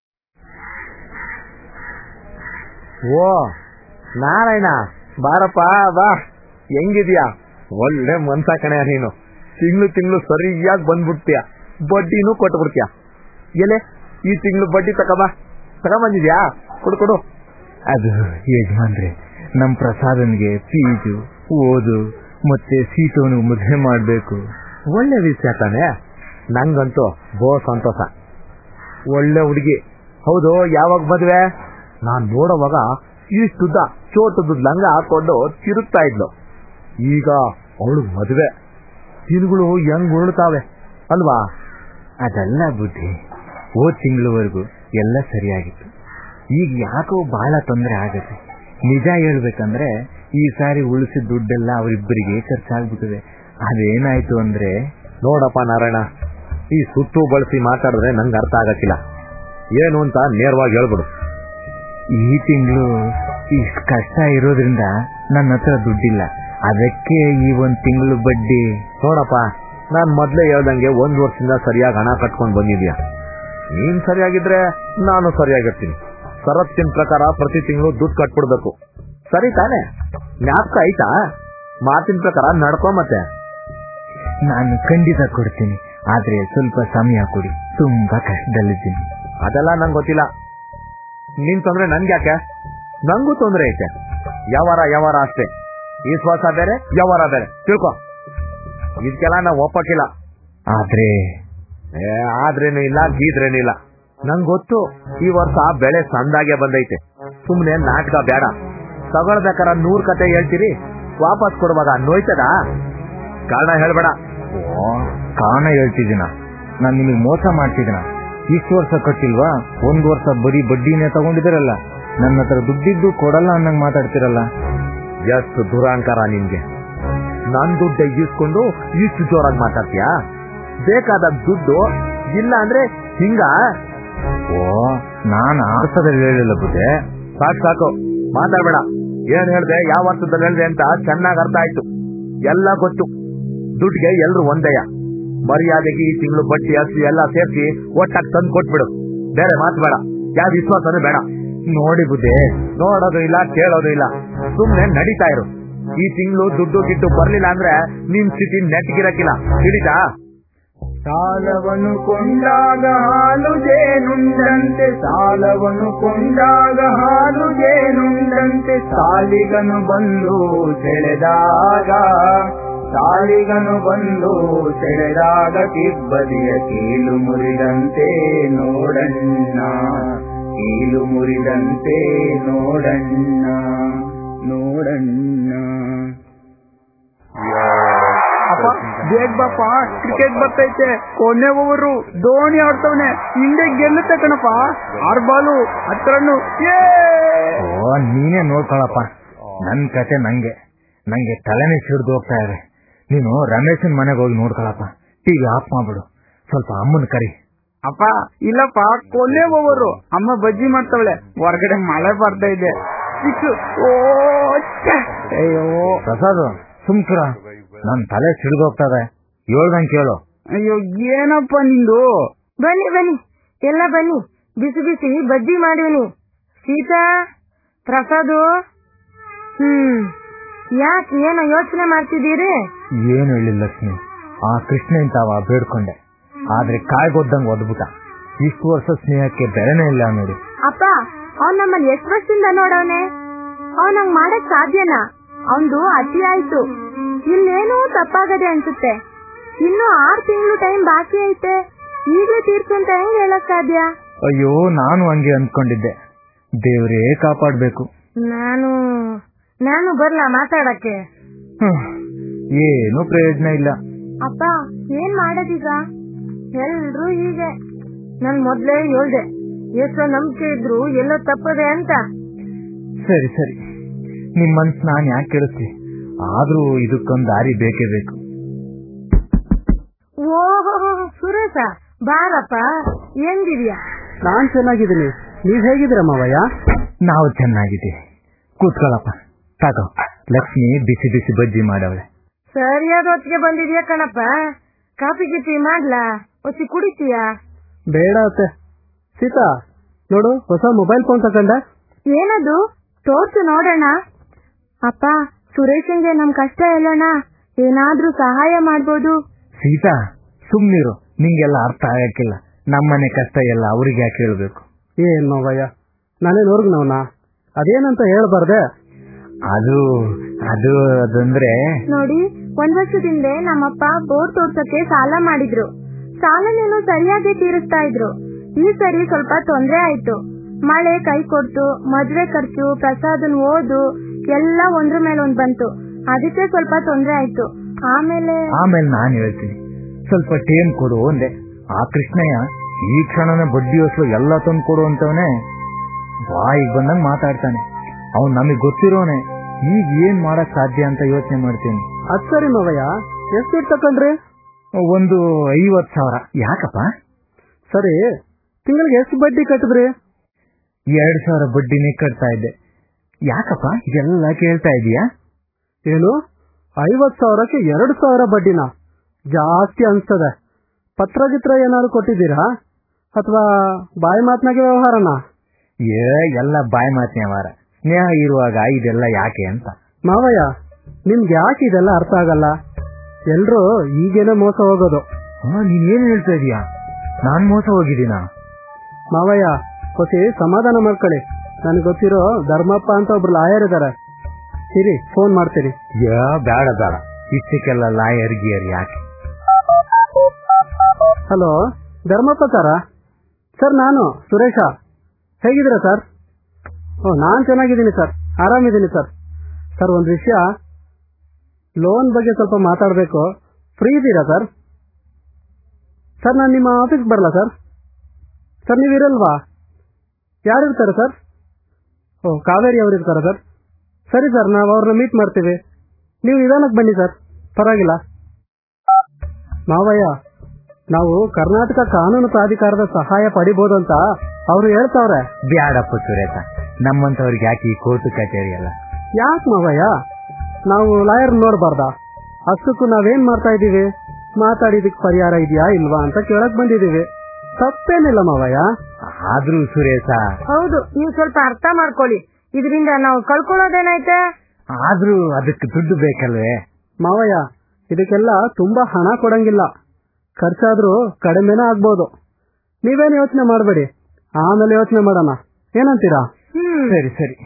ಓ ನಾರಾಯಣ ಬಾರಪ್ಪ ಬಾ ಹೆಂಗಿದ್ಯಾ ಒಳ್ಳೆ ಮನ್ಸ ಕಣೆ ನೀನು ತಿಂಗಳು ತಿಂಗಳು ಸರಿಯಾಗಿ ಬಂದ್ಬಿಡ್ತೀಯ ಬಡ್ಡಿನೂ ಕೊಟ್ಬಿಡ್ತೀಯ ಎಲೆ ಈ ತಿಂಗಳು ಬಡ್ಡಿ ತಗೋಬಾ ತಗೊಂಬಂದಿದ್ಯಾ ಕೊಡು ಕೊಡು ಅದು ಯಜಮಾನ್ರೆ ನಮ್ ಪ್ರಸಾದನ್ಗೆ ಫೀಸು ಓದು ಮತ್ತೆ ಸೀಟೋನು ಮದುವೆ ಮಾಡ್ಬೇಕು ಒಳ್ಳೆ ವಿಷಯ ತಾನೆ ನಂಗಂತೂ ಬೋ ಸಂತೋಷ ಒಳ್ಳೆ ಹುಡುಗಿ ಹೌದು ಯಾವಾಗ ಮದ್ವೆ ನಾನ್ ನೋಡೋವಾಗ ಇಷ್ಟುದ್ದ ಚೋಟದ ಲಂಗ ಹಾಕೊಂಡು ತಿರುಗ್ತಾ ಇದ್ಲು ಈಗ ಅವಳು ಮದ್ವೆ ದಿನಗಳು ಹೆಂಗ್ ಉರುಳ್ತಾವೆ ಅಲ್ವಾ ಅದಲ್ಲ ಬುದ್ಧಿ ಹೋದ್ ತಿಂಗಳವರೆಗೂ ಎಲ್ಲ ಸರಿಯಾಗಿತ್ತು ಈಗ ಯಾಕೋ ಬಹಳ ತೊಂದರೆ ಆಗತ್ತೆ ನಿಜ ಹೇಳ್ಬೇಕಂದ್ರೆ ಈ ಸಾರಿ ಉಳಿಸಿದ ದುಡ್ಡೆಲ್ಲ ಅವರಿಬ್ಬರಿಗೆ ಖರ್ಚಾಗ್ಬಿಟ್ಟಿದೆ ಅದೇನಾಯ್ತು ಅಂದ್ರೆ ನೋಡಪ್ಪ ನಾರಾಯಣ ಈ ಸುತ್ತು ಬಳಸಿ ಮಾತಾಡಿದ್ರೆ ನಂಗೆ ಅರ್ಥ ಆಗಕ್ಕಿಲ್ಲ ಏನು ಅಂತ ನೇರವಾಗಿ ಹೇಳ್ಬಿಡು ಈ ತಿಂಗಳು ಇಷ್ಟು ಕಷ್ಟ ಇರೋದ್ರಿಂದ ನನ್ನ ಹತ್ರ ದುಡ್ಡಿಲ್ಲ ಅದಕ್ಕೆ ಈ ಒಂದ್ ತಿಂಗಳು ಬಡ್ಡಿ ನೋಡಪ್ಪ ನಾನ್ ಮೊದ್ಲೇ ಹೇಳ್ದಂಗೆ ಒಂದ್ ವರ್ಷದಿಂದ ಸರಿಯಾಗಿ ಹಣ ಕಟ್ಕೊಂಡ್ ಬಂದಿದ್ಯಾ ನೀನ್ ಸರಿಯಾಗಿದ್ರೆ ನಾನು ಸರಿಯಾಗಿರ್ತೀನಿ ಷರತ್ತಿನ ಪ್ರಕಾರ ಪ್ರತಿ ತಿಂಗಳು ದುಡ್ಡು ಕಟ್ಬಿಡ್ಬೇಕು ಸರಿ ತಾನೆ ಜ್ಞಾಪಕ ಆಯ್ತಾ ಮಾತಿನ ಪ್ರಕಾರ ನಡ್ಕೊ ಮತ್ತೆ ನಾನು ಖಂಡಿತ ಕೊಡ್ತೀನಿ ಆದ್ರೆ ಸ್ವಲ್ಪ ಸಮಯ ಕೊಡಿ ತುಂಬಾ ಕಷ್ಟದಲ್ಲಿದ್ದೀನಿ ಅದೆಲ್ಲ ನಂಗೆ ಗೊತ್ತಿಲ್ಲ ನಿನ್ ತೊಂದ್ರೆ ನನ್ಗೆ ಯಾಕೆ ನಂಗೂ ತೊಂದ್ರೆ ಐತೆ ಯಾವಾರ ಯಾವಾರ ಅಷ್ಟೇ ಈ ಶ್ವಾಸ ಬೇರೆ ಯಾವಾರ ಬೇರೆ ತಿಳ್ಕೊ ಇದಕ್ಕೆಲ್ಲ ನಾವು ಒಪ್ಪಕ್ಕಿಲ್ಲ ಆದ್ರೆ ಏ ಆದ್ರೇನು ಇಲ್ಲ ಗೀದ್ರೇನು ಇಲ್ಲ ನಂಗ್ ಗೊತ್ತು ಈ ವರ್ಷ ಬೆಳೆ ಸಂದಾಗೆ ಬಂದೈತೆ ಸುಮ್ನೆ ನಾಟಕ ಬೇಡ ತಗೊಳ್ಬೇಕಾರ ನೂರ್ ಕತೆ ಹೇಳ್ತೀರಿ ವಾಪಸ್ ಕೊಡುವಾಗ ನೋಯ್ತದ ಕಾರಣ ಹೇಳ್ಬೇಡ ಓ ಕಾರಣ ಹೇಳ್ತಿದ್ದೀನ ನಾನ್ ನಿಮಗೆ ಮೋಸ ಮಾಡ್ತಿದ್ದೀನ ಇಷ್ಟು ವರ್ಷ ಕಟ್ಟಿಲ್ವಾ ಒಂದ್ ವರ್ಷ ಬರೀ ಬಡ್ಡಿನೇ ತಗೊಂಡಿದ್ದೀರಲ್ಲ ನನ್ನ ಹತ್ರ ದುಡ್ಡಿದ್ದು ಕೊಡಲ್ಲ ಅನ್ನಂಗ್ ಮಾತಾಡ್ತಿರಲ್ಲ ಎಷ್ಟು ದುರಾಂಕಾರ ನಿನ್ಗೆ ನನ್ ದುಡ್ಡು ಇಸ್ಕೊಂಡು ಇಷ್ಟು ಜೋರಾಗಿ ಮಾತಾಡ್ತೀಯಾ ಬೇಕಾದ ದುಡ್ಡು ಇಲ್ಲ ಅಂದ್ರೆ ಹಿಂಗ ಓ ನಾನ್ ಅರ್ಥದಲ್ಲಿ ಹೇಳಿಲ್ಲ ಬುದ್ಧೆ ಸಾಕು ಸಾಕು ಮಾತಾಡ್ಬೇಡ ಏನ್ ಹೇಳ್ದೆ ಯಾವ ಅರ್ಥದಲ್ಲಿ ಹೇಳ್ದೆ ಅಂತ ಚೆನ್ನಾಗ್ ಅರ್ಥ ಆಯ್ತು ಎಲ್ಲ ಗೊತ್ತು ದುಡ್ಡಿಗೆ ಎಲ್ರು ಒಂದೇಯ ಮರ್ಯಾದೆಗೆ ಈ ತಿಂಗಳು ಬಡ್ಡಿ ಹಸಿ ಎಲ್ಲ ಸೇರಿಸಿ ಒಟ್ಟಾಗಿ ತಂದು ಕೊಟ್ಬಿಡು ಬೇರೆ ಮಾತು ಬೇಡ ಯಾವ ವಿಶ್ವಾಸನೂ ಬೇಡ ನೋಡಿ ಬುದ್ಧೆ ನೋಡೋದು ಇಲ್ಲ ಕೇಳೋದು ಇಲ್ಲ ಸುಮ್ನೆ ನಡೀತಾ ಇರು ಈ ತಿಂಗಳು ದುಡ್ಡು ಗಿಡ್ಡು ಬರ್ಲಿಲ್ಲ ಅಂದ್ರೆ ನಿಮ್ ಸ್ಥಿತಿ ನೆಟ್ಗಿರಕ್ಕಿಲ್ಲ ತಿಳಿತಾ ಸಾಲವನ್ನು ಕೊಂಡಾಗ ಹಾಲು ಜೇನುಂಡಂತೆ ಸಾಲವನ್ನು ಕೊಂಡಾಗ ಹಾಲು ಜೇನುಂಡಂತೆ ಸಾಲಿಗನು ಬಂದು ಸೆಳೆದಾಗ ಸಾಲಿಗನು ಬಂದು ಸೆಳೆದಾಗ ಕಿಬ್ಬದಿಯ ಕೀಲು ಮುರಿದಂತೆ ನೋಡಣ್ಣ ಕೀಲು ಮುರಿದಂತೆ ನೋಡಣ್ಣ ನೋಡಣ್ಣ ಅಪ್ಪ ಬೇಗ ಬಾಪ ಕ್ರಿಕೆಟ್ ಬರ್ತೈತೆ ಕೊನೆ ಓವರು ಧೋನಿ ಆಡ್ತವನೆ ಹಿಂದೆ ಗೆಲ್ಲುತ್ತೆ ಕಣಪ್ಪ ಆರ್ ಬಾಲು ಹತ್ರನು ಓ ನೀನೇ ನೋಡ್ಕೊಳಪ್ಪ ನನ್ ಕತೆ ನಂಗೆ ನಂಗೆ ತಲೆನೇ ಸಿಡ್ದು ಹೋಗ್ತಾ ಇದೆ ನೀನು ರಮೇಶನ್ ಮನೆಗೆ ಹೋಗಿ ನೋಡ್ಕೊಳಪ್ಪ ಟಿವಿ ಆಫ್ ಮಾಡ್ಬಿಡು ಸ್ವಲ್ಪ ಅಮ್ಮನ ಕರಿ ಅಪ್ಪ ಇಲ್ಲಪ್ಪ ಕೊನೆ ಓವರು ಅಮ್ಮ ಬಜ್ಜಿ ಮಾಡ್ತವಳೆ ಹೊರಗಡೆ ಮಳೆ ಬರ್ತಾ ಇದೆ ಸಿಕ್ಸು ಓ ಛೆ! ಅಯ್ಯೋ ಪ್ರಸಾದ್ ಸುಮ್ಕಿರ ನನ್ ತಲೆ ಸಿಡ್ದೋಗ್ತದೆ ಹೇಳ್ದಂಗ್ ಕೇಳು ಅಯ್ಯೋ ಏನಪ್ಪ ನಿಂದು ಬನ್ನಿ ಬನ್ನಿ ಎಲ್ಲ ಬನ್ನಿ ಬಿಸಿ ಬಿಸಿ ಬಜ್ಜಿ ಮಾಡಿವ್ನಿ ಸೀತಾ ಪ್ರಸಾದು ಹ್ಮ್ ಯಾಕೆ ಏನೋ ಯೋಚನೆ ಮಾಡ್ತಿದ್ದೀರಿ ಏನು ಹೇಳಿಲ್ಲ ಲಕ್ಷ್ಮಿ ಆ ಕೃಷ್ಣ ತಾವ ಬೇಡ್ಕೊಂಡೆ ಆದ್ರೆ ಕಾಯ್ಗೊದ್ದಂಗ್ ಒದ್ಬಿಟ್ಟ ಇಷ್ಟು ವರ್ಷ ಸ್ನೇಹಕ್ಕೆ ಬೆಲೆನೇ ಇಲ್ಲ ನೋಡಿ ಅಪ್ಪ ಅವ್ನ್ ನಮ್ಮನ್ನ ಎಷ್ಟ್ ವರ್ಷದಿಂದ ನೋಡವನೆ ಅವ್ನ್ ಹಂಗ್ ಮಾಡಕ್ ಸಾಧ್ಯನಾ ಅವಂದು ಅತಿ ಆಯ್ತು ಇನ್ನೇನೋ ತಪ್ಪಾಗದೆ ಅನ್ಸುತ್ತೆ ಇನ್ನು ಆರ್ ತಿಂಗಳು ಟೈಮ್ ಬಾಕಿ ಐತೆ ಈಗ್ಲೇ ತೀರ್ಸು ಅಂತ ಹೆಂಗ್ ಹೇಳಕ್ ಸಾಧ್ಯ ಅಯ್ಯೋ ನಾನು ಹಂಗೆ ಅಂದ್ಕೊಂಡಿದ್ದೆ ದೇವ್ರೇ ಕಾಪಾಡ್ಬೇಕು ನಾನು ನಾನು ಬರ್ಲಾ ಮಾತಾಡಕ್ಕೆ ಹ್ಮ್. ಏನು ಪ್ರಯೋಜನ ಇಲ್ಲ ಅಪ್ಪ ಏನ್ ಮಾಡೋದೀಗ ಎಲ್ರು ಹೀಗೆ ನನ್ ಮೊದ್ಲೇ ಹೇಳ್ದೆ ಎಷ್ಟೋ ನಂಬಿಕೆ ಇದ್ರು ಎಲ್ಲೋ ತಪ್ಪದೆ ಅಂತ ಸರಿ ಸರಿ ನಿಮ್ ಮನ್ಸ್ ನಾನ್ ಯಾಕೆ ಕೇಳಿಸ್ತಿ ಆದ್ರೂ ಇದಕ್ಕೊಂದ್ ದಾರಿ ಬೇಕೇ ಬೇಕು ಓಹೋ ಸುರೇಶ ಬಾರಪ್ಪ ಹೆಂಗಿದ್ಯಾ ನಾನ್ ಚೆನ್ನಾಗಿದ್ದೀನಿ ನೀವ್ ಹೇಗಿದ್ದೀರ ಮಾವಯ್ಯ ನಾವು ಚೆನ್ನಾಗಿದ್ದೀವಿ ಕೂತ್ಕೊಳ್ಳಪ್ಪ ತಾಕೋ ಲಕ್ಷ್ಮಿ ಬಿಸಿ ಬಿಸಿ ಬಜ್ಜಿ ಮಾಡವಳೆ ಸರಿಯಾದ ಹೊತ್ತಿಗೆ ಬಂದಿದ್ಯಾ ಕಣಪ್ಪ ಕಾಫಿ ಗಿಫಿ ಮಾಡ್ಲಾ ಒಚ್ಚಿ ಕುಡಿತೀಯಾ ಬೇಡ ಅತ್ತೆ ಸೀತಾ ನೋಡು ಹೊಸ ಮೊಬೈಲ್ ಫೋನ್ ತಕೊಂಡೆ ಏನದು ತೋರ್ಸು ನೋಡೋಣ ಅಪ್ಪ ಸುರೇಶನ್ಗೆ ನಮ್ ಕಷ್ಟ ಹೇಳೋಣ ಏನಾದ್ರೂ ಸಹಾಯ ಮಾಡ್ಬೋದು ಸೀತಾ ಸುಮ್ನಿರು ನಿಂಗೆಲ್ಲ ಅರ್ಥ ಆಗಕ್ಕಿಲ್ಲ ನಮ್ಮನೆ ಕಷ್ಟ ಎಲ್ಲ ಅವ್ರಿಗೆ ಯಾಕೆ ಹೇಳ್ಬೇಕು ಏನ್ ಮಾವಯ್ಯ ನಾನೇ ನೋರ್ಗ್ನವನ ಅದೇನಂತ ಹೇಳ್ಬಾರ್ದೆ ಅದು ಅದು ಅದಂದ್ರೆ ನೋಡಿ ಒಂದ್ ವರ್ಷದಿಂದ ನಮ್ಮಪ್ಪ ಬೋರ್ ತೋರ್ಸಕ್ಕೆ ಸಾಲ ಮಾಡಿದ್ರು ಸಾಲನೇನು ಸರಿಯಾಗಿ ತೀರಿಸ್ತಾ ಇದ್ರು ಈ ಸರಿ ಸ್ವಲ್ಪ ತೊಂದ್ರೆ ಆಯ್ತು ಮಳೆ ಕೈ ಕೊಡ್ತು ಮದ್ವೆ ಖರ್ಚು ಪ್ರಸಾದನ್ ಓದು ಎಲ್ಲ ಒಂದ್ರ ಮೇಲೆ ಒಂದ್ ಬಂತು ಅದಕ್ಕೆ ಸ್ವಲ್ಪ ತೊಂದ್ರೆ ಆಯ್ತು ಆಮೇಲೆ ಆಮೇಲೆ ನಾನ್ ಹೇಳ್ತೀನಿ ಸ್ವಲ್ಪ ಟೇಮ್ ಕೊಡು ಅಂದೆ ಆ ಕೃಷ್ಣಯ್ಯ ಈ ಕ್ಷಣನ ಬಡ್ಡಿ ಹೊಸಲು ಎಲ್ಲ ತಂದು ಕೊಡು ಅಂತವನೇ ಬಾಯಿಗೆ ಬಂದಂಗ್ ಮಾತಾಡ್ತಾನೆ ಅವ್ನ್ ನಮಗ್ ಗೊತ್ತಿರೋನೆ ಈಗ ಏನ್ ಮಾಡಕ್ ಸಾಧ್ಯ ಅಂತ ಯೋಚನೆ ಮಾಡ್ತೀನಿ ಅದ್ ಸರಿ ಮಾವಯ್ಯ ಎಷ್ಟು ದುಡ್ಡು ತಕೊಂಡ್ರಿ ಒಂದು ಐವತ್ ಸಾವಿರ ಯಾಕಪ್ಪ ಸರಿ ತಿಂಗಳಿಗೆ ಎಷ್ಟು ಬಡ್ಡಿ ಕಟ್ಟಿದ್ರಿ ಎರಡ್ ಸಾವಿರ ಬಡ್ಡಿನೇ ಕಟ್ತಾ ಇದ್ದೆ ಯಾಕಪ್ಪ ಇದೆಲ್ಲ ಕೇಳ್ತಾ ಇದೀಯಾ ಏನು ಐವತ್ ಸಾವಿರಕ್ಕೆ ಎರಡು ಸಾವಿರ ಬಡ್ಡಿನ ಜಾಸ್ತಿ ಅನ್ಸ್ತದೆ ಪತ್ರ ಗಿತ್ರ ಏನಾದ್ರು ಕೊಟ್ಟಿದ್ದೀರಾ ಅಥವಾ ಬಾಯಿ ಮಾತ್ನಾಗೆ ವ್ಯವಹಾರನ ಏ ಎಲ್ಲ ಬಾಯಿ ಮಾತಿನ ವಾರ ಸ್ನೇಹ ಇರುವಾಗ ಇದೆಲ್ಲ ಯಾಕೆ ಅಂತ ಮಾವಯ್ಯ ನಿಮ್ಗೆ ಯಾಕೆ ಇದೆಲ್ಲ ಅರ್ಥ ಆಗಲ್ಲ ಎಲ್ರೂ ಈಗೇನೆ ಮೋಸ ಹೋಗೋದು ಹಾ ನೀನ್ ಏನ್ ಹೇಳ್ತಾ ಇದೀಯಾ ನಾನ್ ಮೋಸ ಹೋಗಿದ್ದೀನಾ ಮಾವಯ್ಯ ಹೊಸಿ ಸಮಾಧಾನ ಮಾಡ್ಕೊಳ್ಳಿ ನನಗೆ ಗೊತ್ತಿರೋ ಧರ್ಮಪ್ಪ ಅಂತ ಒಬ್ರು ಲಾಯರ್ ಇದಾರೆ ಇರಿ ಫೋನ್ ಮಾಡ್ತೀರಿ ಯಾ ಬೇಡ ಬೇಡ ಇಷ್ಟಕ್ಕೆಲ್ಲ ಲಾಯರ್ ಗಿಯರ್ ಯಾಕೆ ಹಲೋ ಧರ್ಮಪ್ಪ ಸರ ಸರ್ ನಾನು ಸುರೇಶ ಹೇಗಿದ್ದೀರಾ ಸರ್ ಓ ನಾನು ಚೆನ್ನಾಗಿದ್ದೀನಿ ಸರ್ ಆರಾಮಿದ್ದೀನಿ ಸರ್ ಸರ್ ಒಂದು ವಿಷಯ ಲೋನ್ ಬಗ್ಗೆ ಸ್ವಲ್ಪ ಮಾತಾಡಬೇಕು ಫ್ರೀ ಇದ್ದೀರಾ ಸರ್ ಸರ್ ನಾನು ನಿಮ್ಮ ಆಫೀಸ್ಗೆ ಬರಲ್ಲ ಸರ್ ಸರ್ ನೀವು ಇರಲ್ವಾ ಯಾರು ಇರ್ತಾರೆ ಸರ್ ಓ ಕಾವೇರಿ ಅವರು ಇರ್ತಾರಾ ಸರ್ ಸರಿ ಸರ್ ನಾವು ಅವ್ರನ್ನ ಮೀಟ್ ಮಾಡ್ತೀವಿ ನೀವು ನಿಧಾನಕ್ಕೆ ಬನ್ನಿ ಸರ್ ಪರವಾಗಿಲ್ಲ ಮಾವಯ್ಯ ನಾವು ಕರ್ನಾಟಕ ಕಾನೂನು ಪ್ರಾಧಿಕಾರದ ಸಹಾಯ ಪಡಿಬೋದು ಅಂತ ಅವರು ಹೇಳ್ತಾವ್ರೆ ಬ್ಯಾಡಪ್ಪ ಸುರೇಶ ನಮ್ಮಂತವ್ರಿಗೆ ಯಾಕೆ ಈ ಕೋರ್ಟು ಕಚೇರಿ ಎಲ್ಲ ಯಾಕೆ ಮಾವಯ್ಯ ನಾವು ಲಾಯರ್ ನೋಡಬಾರ್ದಾ ಅಷ್ಟಕ್ಕೂ ನಾವೇನ್ ಮಾಡ್ತಾ ಇದ್ದೀವಿ ಮಾತಾಡಿದಕ್ಕೆ ಪರಿಹಾರ ಇದೆಯಾ ಇಲ್ವಾ ಅಂತ ಕೇಳಕ್ ಬಂದಿದ್ದೀವಿ ತಪ್ಪೇನಿಲ್ಲ ಮಾವಯ್ಯ ಆದ್ರೂ ಸುರೇಶ ಹೌದು ನೀವು ಸ್ವಲ್ಪ ಅರ್ಥ ಮಾಡ್ಕೊಳ್ಳಿ ಇದರಿಂದ ನಾವು ಕಳ್ಕೊಳ್ಳೋದೇನೈತೆ ಆದ್ರೂ ಅದಕ್ಕೆ ದುಡ್ಡು ಬೇಕಲ್ವೇ ಮಾವಯ್ಯ ಇದಕ್ಕೆಲ್ಲ ತುಂಬಾ ಹಣ ಕೊಡಂಗಿಲ್ಲ ಖರ್ಚಾದ್ರೂ ಕಡಿಮೆನೇ ಆಗ್ಬೋದು ನೀವೇನು ಯೋಚನೆ ಮಾಡಬೇಡಿ ಆಮೇಲೆ ಯೋಚನೆ ಮಾಡೋಣ ಏನಂತೀರಾ ಹ್ಮ್ ಸರಿ ಸರಿ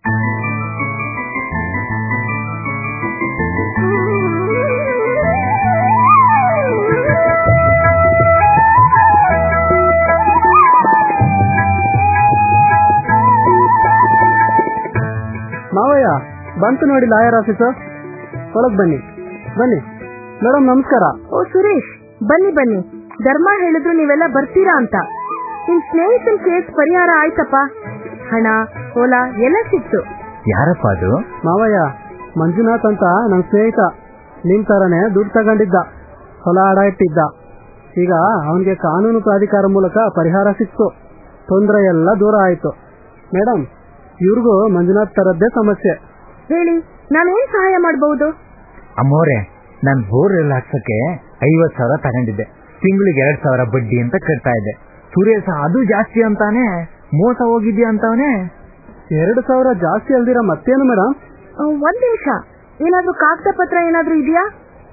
ಮಾವಯ್ಯ ಬಂತು ನೋಡಿ ಲಾಯರ್ ಆಫೀಸರ್ ಒಳಗ್ ಬನ್ನಿ ಬನ್ನಿ ಮೇಡಮ್ ನಮಸ್ಕಾರ ಓ ಸುರೇಶ್ ಬನ್ನಿ ಬನ್ನಿ ಧರ್ಮ ಹೇಳಿದ್ರು ನೀವೆಲ್ಲ ಬರ್ತೀರಾ ಅಂತ ನಿಮ್ ಸ್ನೇಹಿತನ ಕೇಸ್ ಪರಿಹಾರ ಆಯ್ತಪ್ಪ ಹಣ ಹೊಲ ಎಲ್ಲ ಸಿಕ್ತು ಯಾರಪ್ಪ ಅದು ಮಾವಯ್ಯ ಮಂಜುನಾಥ್ ಅಂತ ನನ್ನ ಸ್ನೇಹಿತ ನಿಮ್ ತರನೇ ದುಡ್ಡು ತಗೊಂಡಿದ್ದ ಹೊಲ ಅಡ ಇಟ್ಟಿದ್ದ ಈಗ ಅವನಿಗೆ ಕಾನೂನು ಪ್ರಾಧಿಕಾರ ಮೂಲಕ ಪರಿಹಾರ ಸಿಕ್ತು ತೊಂದರೆ ಎಲ್ಲ ದೂರ ಆಯ್ತು ಮೇಡಮ್ ಇವ್ರಿಗೂ ಮಂಜುನಾಥ್ ತರದ್ದೇ ಸಮಸ್ಯೆ ಹೇಳಿ ನಾನೇನ್ ಸಹಾಯ ಮಾಡಬಹುದು ಅಮ್ಮೋರೆ ನಾನ್ ಬೋರ್ ಎಲ್ಲ ಹಾಕ್ಸಕ್ಕೆ ಐವತ್ ಸಾವಿರ ತಗೊಂಡಿದ್ದೆ ತಿಂಗಳಿಗೆ ಎರಡ್ ಸಾವಿರ ಬಡ್ಡಿ ಅಂತ ಕಟ್ತಾ ಇದ್ದೆ ಸುರೇಶ ಅದು ಜಾಸ್ತಿ ಅಂತಾನೆ ಮೋಸ ಹೋಗಿದ್ಯಾ ಅಂತವನೇ ಎರಡು ಸಾವಿರ ಜಾಸ್ತಿ ಅಲ್ದಿರ ಮತ್ತೇನು ಮೇಡಮ್ ಒಂದ್ ನಿಮಿಷ ಏನಾದ್ರೂ ಕಾಗದ ಪತ್ರ ಏನಾದ್ರೂ ಇದೆಯಾ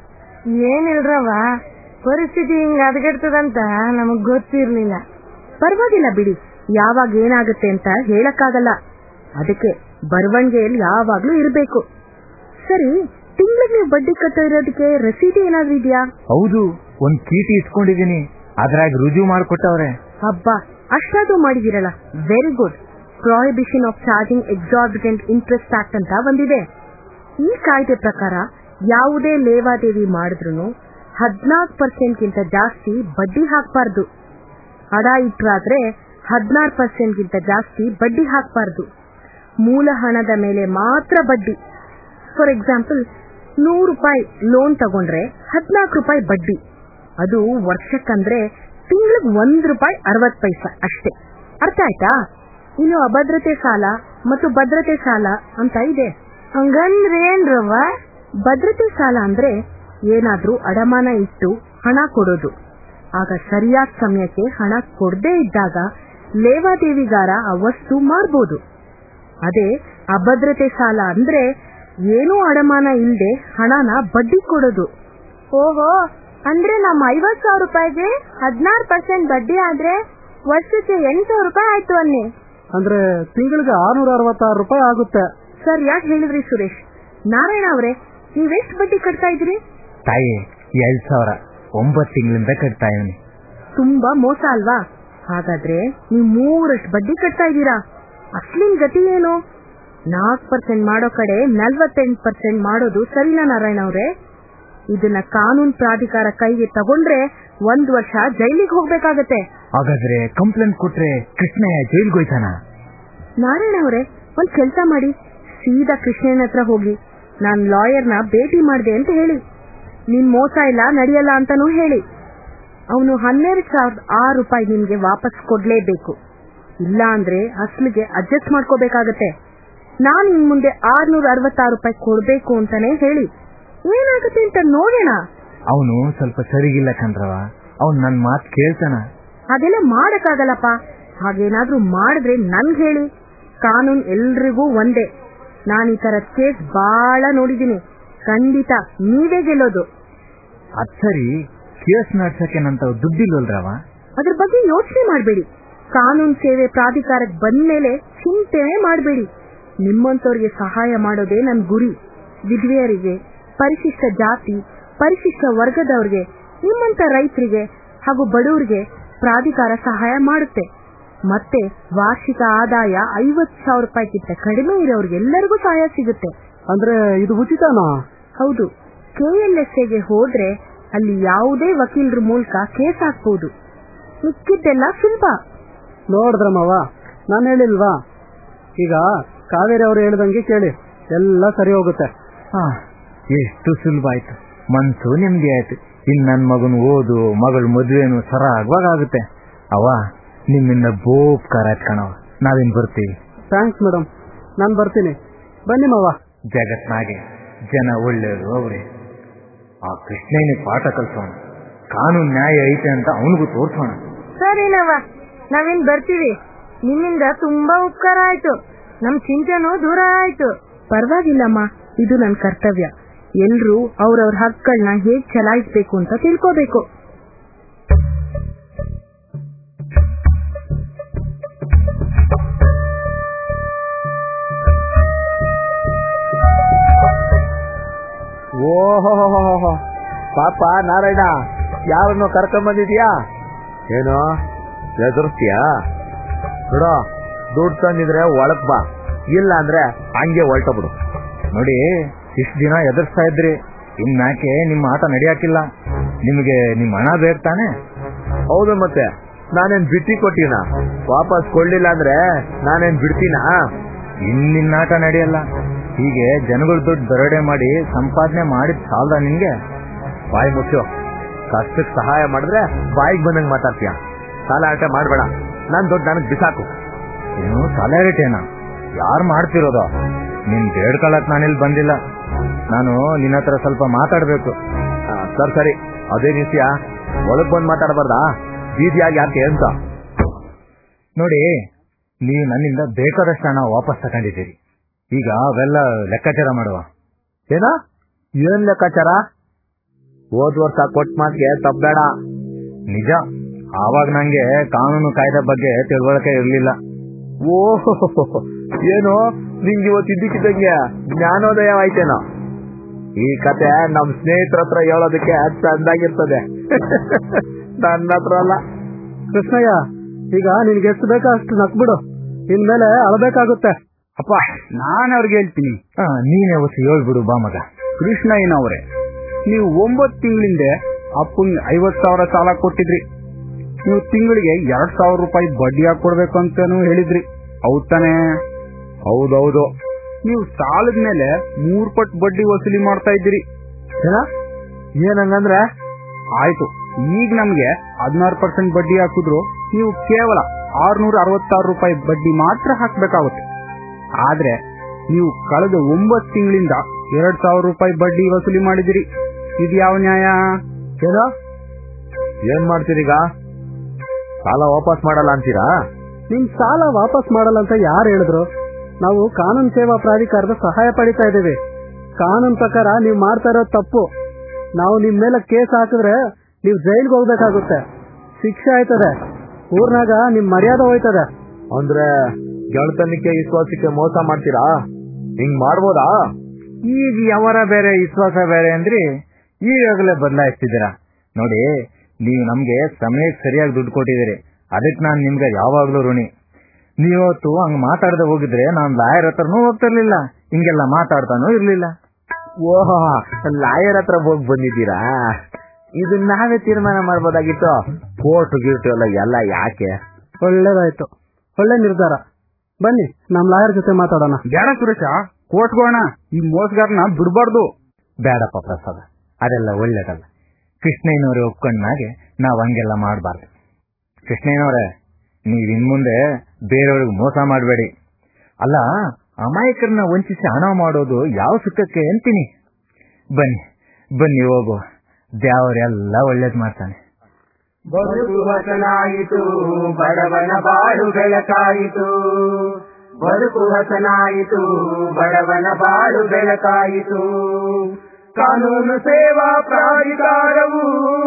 ಏನಿಲ್ರವ ಪರಿಸ್ಥಿತಿ ಹಿಂಗ್ ಹದಗೆಡ್ತದಂತ ನಮಗ್ ಗೊತ್ತಿರ್ಲಿಲ್ಲ ಪರವಾಗಿಲ್ಲ ಬಿಡಿ ಯಾವಾಗ ಏನಾಗುತ್ತೆ ಅಂತ ಹೇಳಕ್ಕಾಗಲ್ಲ ಅದಕ್ಕೆ ಬರವಣಿಗೆಯಲ್ಲಿ ಯಾವಾಗ್ಲೂ ಇರ್ಬೇಕು ಸರಿ ತಿಂಗಳಿಗೆ ನೀವು ಬಡ್ಡಿ ಕಟ್ತಾ ಇರೋದಕ್ಕೆ ರಸೀದಿ ಏನಾದ್ರೂ ಇದೆಯಾ ಹೌದು ಒಂದ್ ಚೀಟಿ ಇಸ್ಕೊಂಡಿದೀನಿ ಅದ್ರಾಗ ರುಜು ಮಾಡ್ಕೊಟ್ಟವ್ರೆ ಹಬ್ಬ ಅಷ್ಟಾದ್ರೂ ಮಾಡಿದಿರಲ್ಲ very good prohibition of charging exorbitant interest act ಅಂತ ಬಂದಿದೆ ಈ ಕಾಯ್ದೆ ಪ್ರಕಾರ ಯಾವುದೇ ಲೇವಾದೇವಿ ಮಾಡಿದ್ರು ಹದಿನಾಲ್ಕು ಪರ್ಸೆಂಟ್ಗಿಂತ ಜಾಸ್ತಿ ಬಡ್ಡಿ ಹಾಕಬಾರ್ದು ಹಡ ಇಟ್ರಾದ್ರೆ ಹದಿನಾರು ಪರ್ಸೆಂಟ್ಗಿಂತ ಜಾಸ್ತಿ ಬಡ್ಡಿ ಹಾಕಬಾರ್ದು ಮೂಲ ಹಣದ ಮೇಲೆ ಮಾತ್ರ ಬಡ್ಡಿ ಫಾರ್ ಎಕ್ಸಾಂಪಲ್ ನೂರು ರೂಪಾಯಿ ಲೋನ್ ತಗೊಂಡ್ರೆ ಹದಿನಾಲ್ಕು ರೂಪಾಯಿ ಬಡ್ಡಿ ಅದು ವರ್ಷಕ್ಕಂದ್ರೆ ತಿಂಗಳಿಗೆ ಒಂದ್ ರೂಪಾಯಿ ಅರವತ್ ಪೈಸಾ ಅಷ್ಟೇ ಅರ್ಥ ಆಯ್ತಾ ಇನ್ನು ಅಭದ್ರತೆ ಸಾಲ ಮತ್ತು ಭದ್ರತೆ ಸಾಲ ಅಂತ ಇದೆ ಹಂಗಂದ್ರೆ ಏನ್ರವ್ವ ಭದ್ರತೆ ಸಾಲ ಅಂದ್ರೆ ಏನಾದ್ರೂ ಅಡಮಾನ ಇಟ್ಟು ಹಣ ಕೊಡೋದು ಆಗ ಸರಿಯಾದ ಸಮಯಕ್ಕೆ ಹಣ ಕೊಡದೇ ಇದ್ದಾಗ ಲೇವಾದೇವಿಗಾರ ಆ ವಸ್ತು ಮಾರ್ಬೋದು ಅದೇ ಅಭದ್ರತೆ ಸಾಲ ಅಂದ್ರೆ ಏನೂ ಅಡಮಾನ ಇಲ್ಲದೆ ಹಣನ ಬಡ್ಡಿ ಕೊಡೋದು ಓಹೋ ಅಂದ್ರೆ ನಮ್ಮ ಐವತ್ ಸಾವಿರ ರೂಪಾಯಿಗೆ ಹದಿನಾರು ಪರ್ಸೆಂಟ್ ಬಡ್ಡಿ ಆದ್ರೆ ವರ್ಷಕ್ಕೆ ಎಂಟು ಸಾವಿರ ರೂಪಾಯಿ ಆಯ್ತು ಅನ್ನಿ ಅಂದ್ರೆ ತಿಂಗಳಿಗೆ ಆರ್ನೂರ ಅರವತ್ತಾರು ರೂಪಾಯಿ ಆಗುತ್ತೆ ಸರ್ ಯಾಕೆ ಹೇಳಿದ್ರಿ ಸುರೇಶ್ ನಾರಾಯಣ ಅವರೇ ನೀವೆಷ್ಟು ಬಡ್ಡಿ ಕಟ್ತಾ ಇದ್ರಿ ತಾಯಿ ಎರಡ್ ಸಾವಿರ ಒಂಬತ್ ತಿಂಗಳಿಂದ ಕಟ್ತಾ ಇವನಿ ತುಂಬಾ ಮೋಸ ಅಲ್ವಾ ಹಾಗಾದ್ರೆ ನೀವು ಮೂರಷ್ಟು ಬಡ್ಡಿ ಕಟ್ತಾ ಇದ್ದೀರಾ ಅಸ್ಲಿನ್ ಗತಿ ಏನು ನಾಲ್ಕು ಪರ್ಸೆಂಟ್ ಮಾಡೋ ಕಡೆ ನಲ್ವತ್ತೆಂಟು ಪರ್ಸೆಂಟ್ ಮಾಡೋದು ಸರಿನಾ ನಾರಾಯಣ ಅವರೇ ಇದನ್ನ ಕಾನೂನು ಪ್ರಾಧಿಕಾರ ಕೈಗೆ ತಗೊಂಡ್ರೆ ಒಂದ್ ವರ್ಷ ಜೈಲಿಗೆ ಹೋಗ್ಬೇಕಾಗತ್ತೆ ಹಾಗಾದ್ರೆ ಕಂಪ್ಲೇಂಟ್ ಕೊಟ್ರೆ ಕೃಷ್ಣಯ್ಯ ಜೈಲ್ಗೆ ಹೋಯ್ತಾನ ನಾರಾಯಣ ಅವರೇ ಒಂದ್ ಕೆಲಸ ಮಾಡಿ ಸೀದಾ ಕೃಷ್ಣನ ಹತ್ರ ಹೋಗಿ ನಾನ್ ಲಾಯರ್ನ ಭೇಟಿ ಮಾಡಿದೆ ಅಂತ ಹೇಳಿ ನಿಮ್ ಮೋಸ ಇಲ್ಲ ನಡೆಯಲ್ಲ ಅಂತಾನೂ ಹೇಳಿ ಅವನು ಹನ್ನೆರಡು ಸಾವಿರದ ಆರು ರೂಪಾಯಿ ನಿಮ್ಗೆ ವಾಪಸ್ ಕೊಡ್ಲೇಬೇಕು ಇಲ್ಲ ಅಂದ್ರೆ ಅಸ್ಲಿಗೆ ಅಡ್ಜಸ್ಟ್ ಮಾಡ್ಕೋಬೇಕಾಗತ್ತೆ ನಾನ್ ಇನ್ ಮುಂದೆ ಆರ್ನೂರ ಅರವತ್ತಾರು ರೂಪಾಯಿ ಕೊಡ್ಬೇಕು ಅಂತಾನೆ ಹೇಳಿ ಏನಾಗುತ್ತೆ ಅಂತ ನೋಡೋಣ ಅವನು ಸ್ವಲ್ಪ ಸರಿಗಿಲ್ಲ ಕಣ್ರವ ಅವ್ನು ನನ್ ಮಾತ್ ಕೇಳ್ತಾನ ಅದೆಲ್ಲ ಮಾಡಕ್ಕಾಗಲ್ಲಪ್ಪ ಹಾಗೇನಾದ್ರೂ ಮಾಡಿದ್ರೆ ನನ್ಗೆ ಹೇಳಿ ಕಾನೂನ್ ಎಲ್ರಿಗೂ ಒಂದೇ ನಾನು ಈ ತರ ಕೇಸ್ ಬಹಳ ನೋಡಿದೀನಿ ಖಂಡಿತ ನೀವೇ ಗೆಲ್ಲೋದು ಅದ್ ಸರಿ ಕೇಸ್ ನಡ್ಸಕ್ಕೆ ನಂತ ದುಡ್ಡಿಲ್ವಲ್ರವ ಅದ್ರ ಬಗ್ಗೆ ಯೋಚನೆ ಮಾಡಬೇಡಿ ಕಾನೂನು ಸೇವೆ ಪ್ರಾಧಿಕಾರಕ್ಕೆ ಬಂದ್ಮೇಲೆ ಚಿಂತೆನೇ ಮಾಡಬೇಡಿ ನಿಮ್ಮಂತವ್ರಿಗೆ ಸಹಾಯ ಮಾಡೋದೇ ನನ್ ಗುರಿ ವಿಧವೆಯರಿಗೆ ಪರಿಶಿಷ್ಟ ಜಾತಿ ಪರಿಶಿಷ್ಟ ವರ್ಗದವ್ರಿಗೆ ನಿಮ್ಮಂತ ರೈತರಿಗೆ ಹಾಗೂ ಬಡವರಿಗೆ ಪ್ರಾಧಿಕಾರ ಸಹಾಯ ಮಾಡುತ್ತೆ ಮತ್ತೆ ವಾರ್ಷಿಕ ಆದಾಯ ಐವತ್ ಸಾವಿರ ರೂಪಾಯಿಗಿಂತ ಕಡಿಮೆ ಇರೋರ್ಗೆಲ್ಲರಿಗೂ ಸಹಾಯ ಸಿಗುತ್ತೆ ಅಂದ್ರೆ ಇದು ಉಚಿತನಾ ಹೌದು ಕೆಎಲ್ಎಸ್ಎಗೆ ಹೋದ್ರೆ ಅಲ್ಲಿ ಯಾವುದೇ ವಕೀಲರ ಮೂಲಕ ಕೇಸ್ ಹಾಕ್ಬಹುದು ಮಿಕ್ಕಿದ್ದೆಲ್ಲ ಸುಲಭ ನೋಡಿದ್ರಮ್ಮವ ನಾನು ಹೇಳಿಲ್ವಾ ಈಗ ಕಾವೇರಿ ಅವರು ಹೇಳಿದಂಗೆ ಕೇಳಿ ಎಲ್ಲ ಸರಿ ಹೋಗುತ್ತೆ ಹಾ ಎಷ್ಟು ಸುಲಭ ಆಯ್ತು ಮನ್ಸು ನೆಮ್ಮದಿ ಆಯ್ತು ಇನ್ ನನ್ ಮಗನ್ ಓದು ಮಗಳ ಮದುವೆನು ಸರಾಗವಾಗ ಆಗುತ್ತೆ ಅವ ನಿಮ್ಮಿಂದ ಬೋಪ್ಕಾರ ಆಯ್ತು ಕಣವ ನಾವಿನ್ ಬರ್ತೀವಿ ಥ್ಯಾಂಕ್ಸ್ ಮೇಡಮ್ ನಾನು ಬರ್ತೀನಿ ಬನ್ನಿ ಮಾವ ಜಗತ್ನಾಗೆ ಜನ ಒಳ್ಳೆಯವರು ಅವ್ರೆ ಆ ಕೃಷ್ಣನಿಗೆ ಪಾಠ ಕಲ್ಸೋಣ ಕಾನೂನು ನ್ಯಾಯ ಐತೆ ಅಂತ ಅವನಿಗೂ ತೋರ್ಸೋಣ ಸರಿನವ ನಾವಿನ್ ಬರ್ತೀವಿ ನಿಮ್ಮಿಂದ ತುಂಬಾ ಉಪಕಾರ ಆಯ್ತು ನಮ್ ಚಿಂತೆನೂ ದೂರ ಆಯ್ತು ಪರವಾಗಿಲ್ಲಮ್ಮ ಇದು ನನ್ ಕರ್ತವ್ಯ ಎಲ್ರೂ ಅವ್ರವ್ರ ಹಕ್ಕಳನ್ನ ಹೇಗ್ ಚಲಾಯಿಸ್ಬೇಕು ಅಂತ ತಿಳ್ಕೋಬೇಕು ಓಹೋ ಪಾಪ ನಾರಾಯಣ ಯಾರನ್ನು ಕರ್ಕೊಂಡ್ ಬಂದಿದ್ಯಾ ಏನು ಎದುರ್ತೀಯಾ ನೋಡೋ ದುಡ್ಡು ತಂದಿದ್ರೆ ಒಳಗ್ ಬಾ ಇಲ್ಲ ಅಂದ್ರೆ ಹಂಗೆ ಹೊರಟಬಿಡು ನೋಡಿ ಇಷ್ಟು ದಿನ ಎದುರಿಸ್ತಾ ಇದ್ರಿ ಇನ್ಯಾಕೆ ನಿಮ್ಮ ಆಟ ನಡೆಯಾಕಿಲ್ಲ ನಿಮಗೆ ನಿಮ್ಮ ಹಣ ಬೇಕು ತಾನೆ ಹೌದು ಮತ್ತೆ ನಾನೇನ್ ಬಿಟ್ಟಿ ಕೊಟ್ಟಿನ ವಾಪಸ್ ಕೊಡ್ಲಿಲ್ಲ ಅಂದ್ರೆ ನಾನೇನ್ ಬಿಡ್ತೀನಾ ಇನ್ನಿನ್ನ ಆಟ ನಡೆಯಲ್ಲ ಹೀಗೆ ಜನಗಳ ದುಡ್ಡು ದರೋಡೆ ಮಾಡಿ ಸಂಪಾದನೆ ಮಾಡಿದ್ ಸಾಲದ ನಿನ್ಗೆ ಬಾಯಿ ಮುಚ್ಚು ಕಷ್ಟಕ್ಕೆ ಸಹಾಯ ಮಾಡಿದ್ರೆ ಬಾಯಿಗೆ ಬಂದಂಗ್ ಮಾತಾಡ್ತೀಯ ಸಾಲ ಆಟ ಮಾಡ್ಬೇಡ ನನ್ ದುಡ್ಡು ನನಗ್ ಬಿಸಾಕು ಏನು ತಲೆರಿಟೇನ ಯಾರು ಮಾಡ್ತಿರೋದು ನಿನ್ ಬೇಡ್ಕೊಳಕ್ ನಾನಿಲ್ಲಿ ಬಂದಿಲ್ಲ ನಾನು ನಿನ್ನ ಹತ್ರ ಸ್ವಲ್ಪ ಮಾತಾಡ್ಬೇಕು ಆ, ಸರಿ ಸರಿ ಅದೇ ನಿತ್ಯ ಒಳಗ್ ಬಂದ್ ಮಾತಾಡಬಾರ್ದಾ ಬೀದಿಯಾಗಿ ಯಾಕೆ ಅಂತ ನೋಡಿ ನೀವು ನನ್ನಿಂದ ಬೇಕಾದಷ್ಟು ಹಣ ವಾಪಸ್ ತಗೊಂಡಿದ್ದೀರಿ ಈಗ ಅವೆಲ್ಲ ಲೆಕ್ಕಾಚಾರ ಮಾಡುವ ಏನ ಏನ್ ಲೆಕ್ಕಾಚಾರ ಹೋದ್ ವರ್ಷ ಕೊಟ್ಟ ಮಾತಿಗೆ ತಪ್ಪಬೇಡ ನಿಜ ಆವಾಗ ನಂಗೆ ಕಾನೂನು ಕಾಯ್ದೆ ಬಗ್ಗೆ ತಿಳುವಳಿಕೆ ಇರಲಿಲ್ಲ ಓಹೋ ಏನು ನಿಂಗೆ ಇವತ್ತು ಇದ್ದಕ್ಕಿದ್ದಂಗೆ ಜ್ಞಾನೋದಯ ಆಯ್ತೇನೋ ಈ ಕತೆ ನಮ್ ಸ್ನೇಹಿತರ ಹತ್ರ ಹೇಳೋದಕ್ಕೆ ಚಂದಾಗಿರ್ತದೆ ನನ್ನ ಹತ್ರ ಅಲ್ಲ ಕೃಷ್ಣಯ್ಯ ಈಗ ನಿನ್ಗೆ ಎಷ್ಟು ಬೇಕೋ ಅಷ್ಟು ನಕ್ಬಿಡು ಇನ್ಮೇಲೆ ಅಳಬೇಕಾಗುತ್ತೆ ಅಪ್ಪ ನಾನು ಅವ್ರಿಗೆ ಹೇಳ್ತೀನಿ ಆ, ನೀನೇ ಹೊಸ ಹೇಳ್ಬಿಡು ಬಾ ಮಗ ಕೃಷ್ಣಯ್ಯನವ್ರೆ ನೀವು ಒಂಬತ್ತು ತಿಂಗಳಿಂದ ಅಪ್ಪಂಗೆ ಐವತ್ ಸಾವಿರ ಸಾಲ ಕೊಟ್ಟಿದ್ರಿ ನೀವು ತಿಂಗಳಿಗೆ ಎರಡ್ ಸಾವಿರ ರೂಪಾಯಿ ಬಡ್ಡಿ ಹಾಕೊಡ್ಬೇಕು ಅಂತಾನು ಹೇಳಿದ್ರಿ ಹೌದ್ ತಾನೇ ಹೌದೌದು ನೀವು ಸಾಲದ ಮೇಲೆ ಮೂರ್ ಪಟ್ಟು ಬಡ್ಡಿ ವಸೂಲಿ ಮಾಡ್ತಾ ಇದ್ದೀರಿ ಏನ ಏನಂಗಂದ್ರೆ ಆಯ್ತು ಈಗ ನಮ್ಗೆ ಹದಿನಾರು ಪರ್ಸೆಂಟ್ ಬಡ್ಡಿ ಹಾಕಿದ್ರು ನೀವು ಕೇವಲ ಆರ್ನೂರ ಅರವತ್ತಾರು ರೂಪಾಯಿ ಬಡ್ಡಿ ಮಾತ್ರ ಹಾಕ್ಬೇಕಾಗುತ್ತೆ ಆದ್ರೆ ನೀವು ಕಳೆದ ಒಂಬತ್ತು ತಿಂಗಳಿಂದ ಎರಡ್ ಸಾವಿರ ರೂಪಾಯಿ ಬಡ್ಡಿ ವಸೂಲಿ ಮಾಡಿದಿರಿ ಇದು ಯಾವ ನ್ಯಾಯ ಏನ ಏನ್ ಮಾಡ್ತೀರೀಗ ಸಾಲ ವಾಪಸ್ ಮಾಡಲ್ಲ ಅಂತೀರಾ ನಿಮ್ ಸಾಲ ವಾಪಸ್ ಮಾಡಲ್ಲ ಅಂತ ಯಾರು ಹೇಳಿದ್ರು ನಾವು ಕಾನೂನು ಸೇವಾ ಪ್ರಾಧಿಕಾರದ ಸಹಾಯ ಪಡಿತಾ ಇದ್ದೀವಿ ಕಾನೂನು ಪ್ರಕಾರ ನೀವು ಮಾಡ್ತಾ ಇರೋದು ತಪ್ಪು ನಾವು ನಿಮ್ ಮೇಲೆ ಕೇಸ್ ಹಾಕಿದ್ರೆ ನೀವು ಜೈಲ್ಗೆ ಹೋಗ್ಬೇಕಾಗುತ್ತೆ ಶಿಕ್ಷೆ ಆಯ್ತದೆ ಊರ್ನಾಗ ನಿಮ್ ಮರ್ಯಾದೆ ಹೋಯ್ತದೆ ಅಂದ್ರೆ ಗೆಳತನಕ್ಕೆ ವಿಶ್ವಾಸಕ್ಕೆ ಮೋಸ ಮಾಡ್ತೀರಾ ಹಿಂಗ್ ಮಾಡ್ಬೋದಾ ಈಗ ಯಾವರ ಬೇರೆ ವಿಶ್ವಾಸ ಬೇರೆ ಅಂದ್ರಿ ಈಗಾಗಲೇ ಬದಲಾಯಿಸ್ತಿದ್ದೀರಾ ನೋಡಿ ನೀವು ನಮ್ಗೆ ಸಮಯಕ್ಕೆ ಸರಿಯಾಗಿ ದುಡ್ಡು ಕೊಟ್ಟಿದ್ದೀರಿ ಅದಕ್ಕೆ ನಾನು ನಿಮ್ಗೆ ಯಾವಾಗ್ಲೂ ಋಣಿ ನೀವತ್ತು ಹಂಗ್ ಮಾತಾಡದೆ ಹೋಗಿದ್ರೆ ನಾನು ಲಾಯರ್ ಹತ್ರನೂ ಹೋಗ್ತಿರ್ಲಿಲ್ಲ ಹಿಂಗೆಲ್ಲ ಮಾತಾಡ್ತಾನೂ ಇರ್ಲಿಲ್ಲ ಓಹೋ ಲಾಯರ್ ಹತ್ರ ಹೋಗಿ ಬಂದಿದ್ದೀರಾ ಇದು ನಾವೇ ತೀರ್ಮಾನ ಮಾಡ್ಬೋದಾಗಿತ್ತು ಕೋರ್ಟ್ ಗೀರ್ಟ್ ಎಲ್ಲ ಎಲ್ಲ ಯಾಕೆ ಒಳ್ಳೇದಾಯ್ತು ಒಳ್ಳೆ ನಿರ್ಧಾರ ಬನ್ನಿ ನಮ್ ಲಾಯರ್ ಜೊತೆ ಮಾತಾಡೋಣ ಬೇಡ ಸುರೇಶ ಕೋರ್ಟ್ಗೋಣ ಈ ಮೋಸಗಾರನ ಬಿಡಬಾರ್ದು ಬೇಡಪ್ಪ ಪ್ರಸಾದ ಅದೆಲ್ಲ ಒಳ್ಳೇದಲ್ಲ ಕೃಷ್ಣಯ್ಯನವ್ರೆ ಒಪ್ಕೊಂಡ್ನಾಗೆ ನಾವು ಹಂಗೆಲ್ಲ ಮಾಡಬಾರ್ದು ಕೃಷ್ಣಯ್ಯನವ್ರೆ ನೀವ್ ಇನ್ಮುಂದೆ ಬೇರೆಯವ್ರಿಗೆ ಮೋಸ ಮಾಡಬೇಡಿ ಅಲ್ಲ ಅಮಾಯಕರನ್ನ ವಂಚಿಸಿ ಹಣ ಮಾಡೋದು ಯಾವ ಸುಖಕ್ಕೆ ಅಂತೀನಿ ಬನ್ನಿ ಬನ್ನಿ ಹೋಗು ದೇವರೆಲ್ಲ ಒಳ್ಳೇದ್ ಮಾಡ್ತಾನೆ ಬದುಕು ಹಸನಾಯಿತು ಬಡವನ ಬಾಳು ಬೆಳಕಾಯಿತು ಬದುಕು ಹಸನಾಯಿತು ಬಡವನ ಬಾಳು ಬೆಳಕಾಯಿತು ಕಾನೂನು ಸೇವಾ ಪ್ರಾಧಿಕಾರವು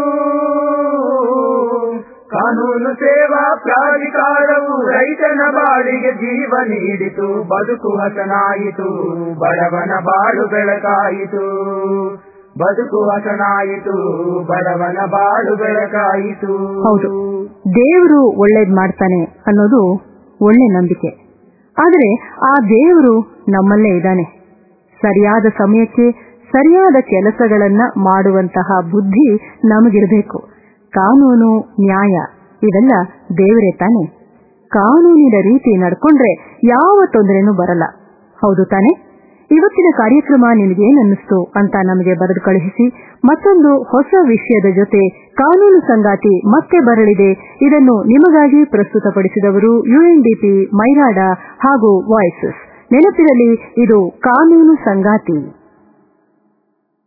ಕಾನೂನು ಸೇವಾ ಪ್ರಾಧಿಕಾರವು ರೈತನ ಬಾಳಿಗೆ ಜೀವ ನೀಡಿತು ಬದುಕು ಹಸನಾಯಿತು ಬಡವನ ಬಾಳು ಬೆಳಕಾಯಿತು ಬದುಕು ಹಸನಾಯಿತು ಬಡವನ ಬಾಳು ಬೆಳಕಾಯಿತು ಹೌದು ದೇವರು ಒಳ್ಳೇದ್ ಮಾಡ್ತಾನೆ ಅನ್ನೋದು ಒಳ್ಳೆ ನಂಬಿಕೆ ಆದರೆ ಆ ದೇವರು ನಮ್ಮಲ್ಲೇ ಇದ್ದಾನೆ ಸರಿಯಾದ ಸಮಯಕ್ಕೆ ಸರಿಯಾದ ಕೆಲಸಗಳನ್ನ ಮಾಡುವಂತಹ ಬುದ್ಧಿ ನಮಗಿರಬೇಕು ಕಾನೂನು ನ್ಯಾಯ ಇವೆಲ್ಲ ದೇವರೇ ತಾನೆ ಕಾನೂನಿನ ರೀತಿ ನಡ್ಕೊಂಡ್ರೆ ಯಾವ ತೊಂದರೆನೂ ಬರಲ್ಲ ಹೌದು ತಾನೆ ಇವತ್ತಿನ ಕಾರ್ಯಕ್ರಮ ನಿಮಗೇನನ್ನಿಸ್ತು ಅಂತ ನಮಗೆ ಬರೆದು ಕಳುಹಿಸಿ ಮತ್ತೊಂದು ಹೊಸ ವಿಷಯದ ಜೊತೆ ಕಾನೂನು ಸಂಗಾತಿ ಮತ್ತೆ ಬರಲಿದೆ ಇದನ್ನು ನಿಮಗಾಗಿ ಪ್ರಸ್ತುತಪಡಿಸಿದವರು ಯುಎನ್ಡಿಪಿ ಮೈರಾಡ ಹಾಗೂ ವಾಯ್ಸಸ್ ನೆನಪಿರಲಿ ಇದು ಕಾನೂನು ಸಂಗಾತಿ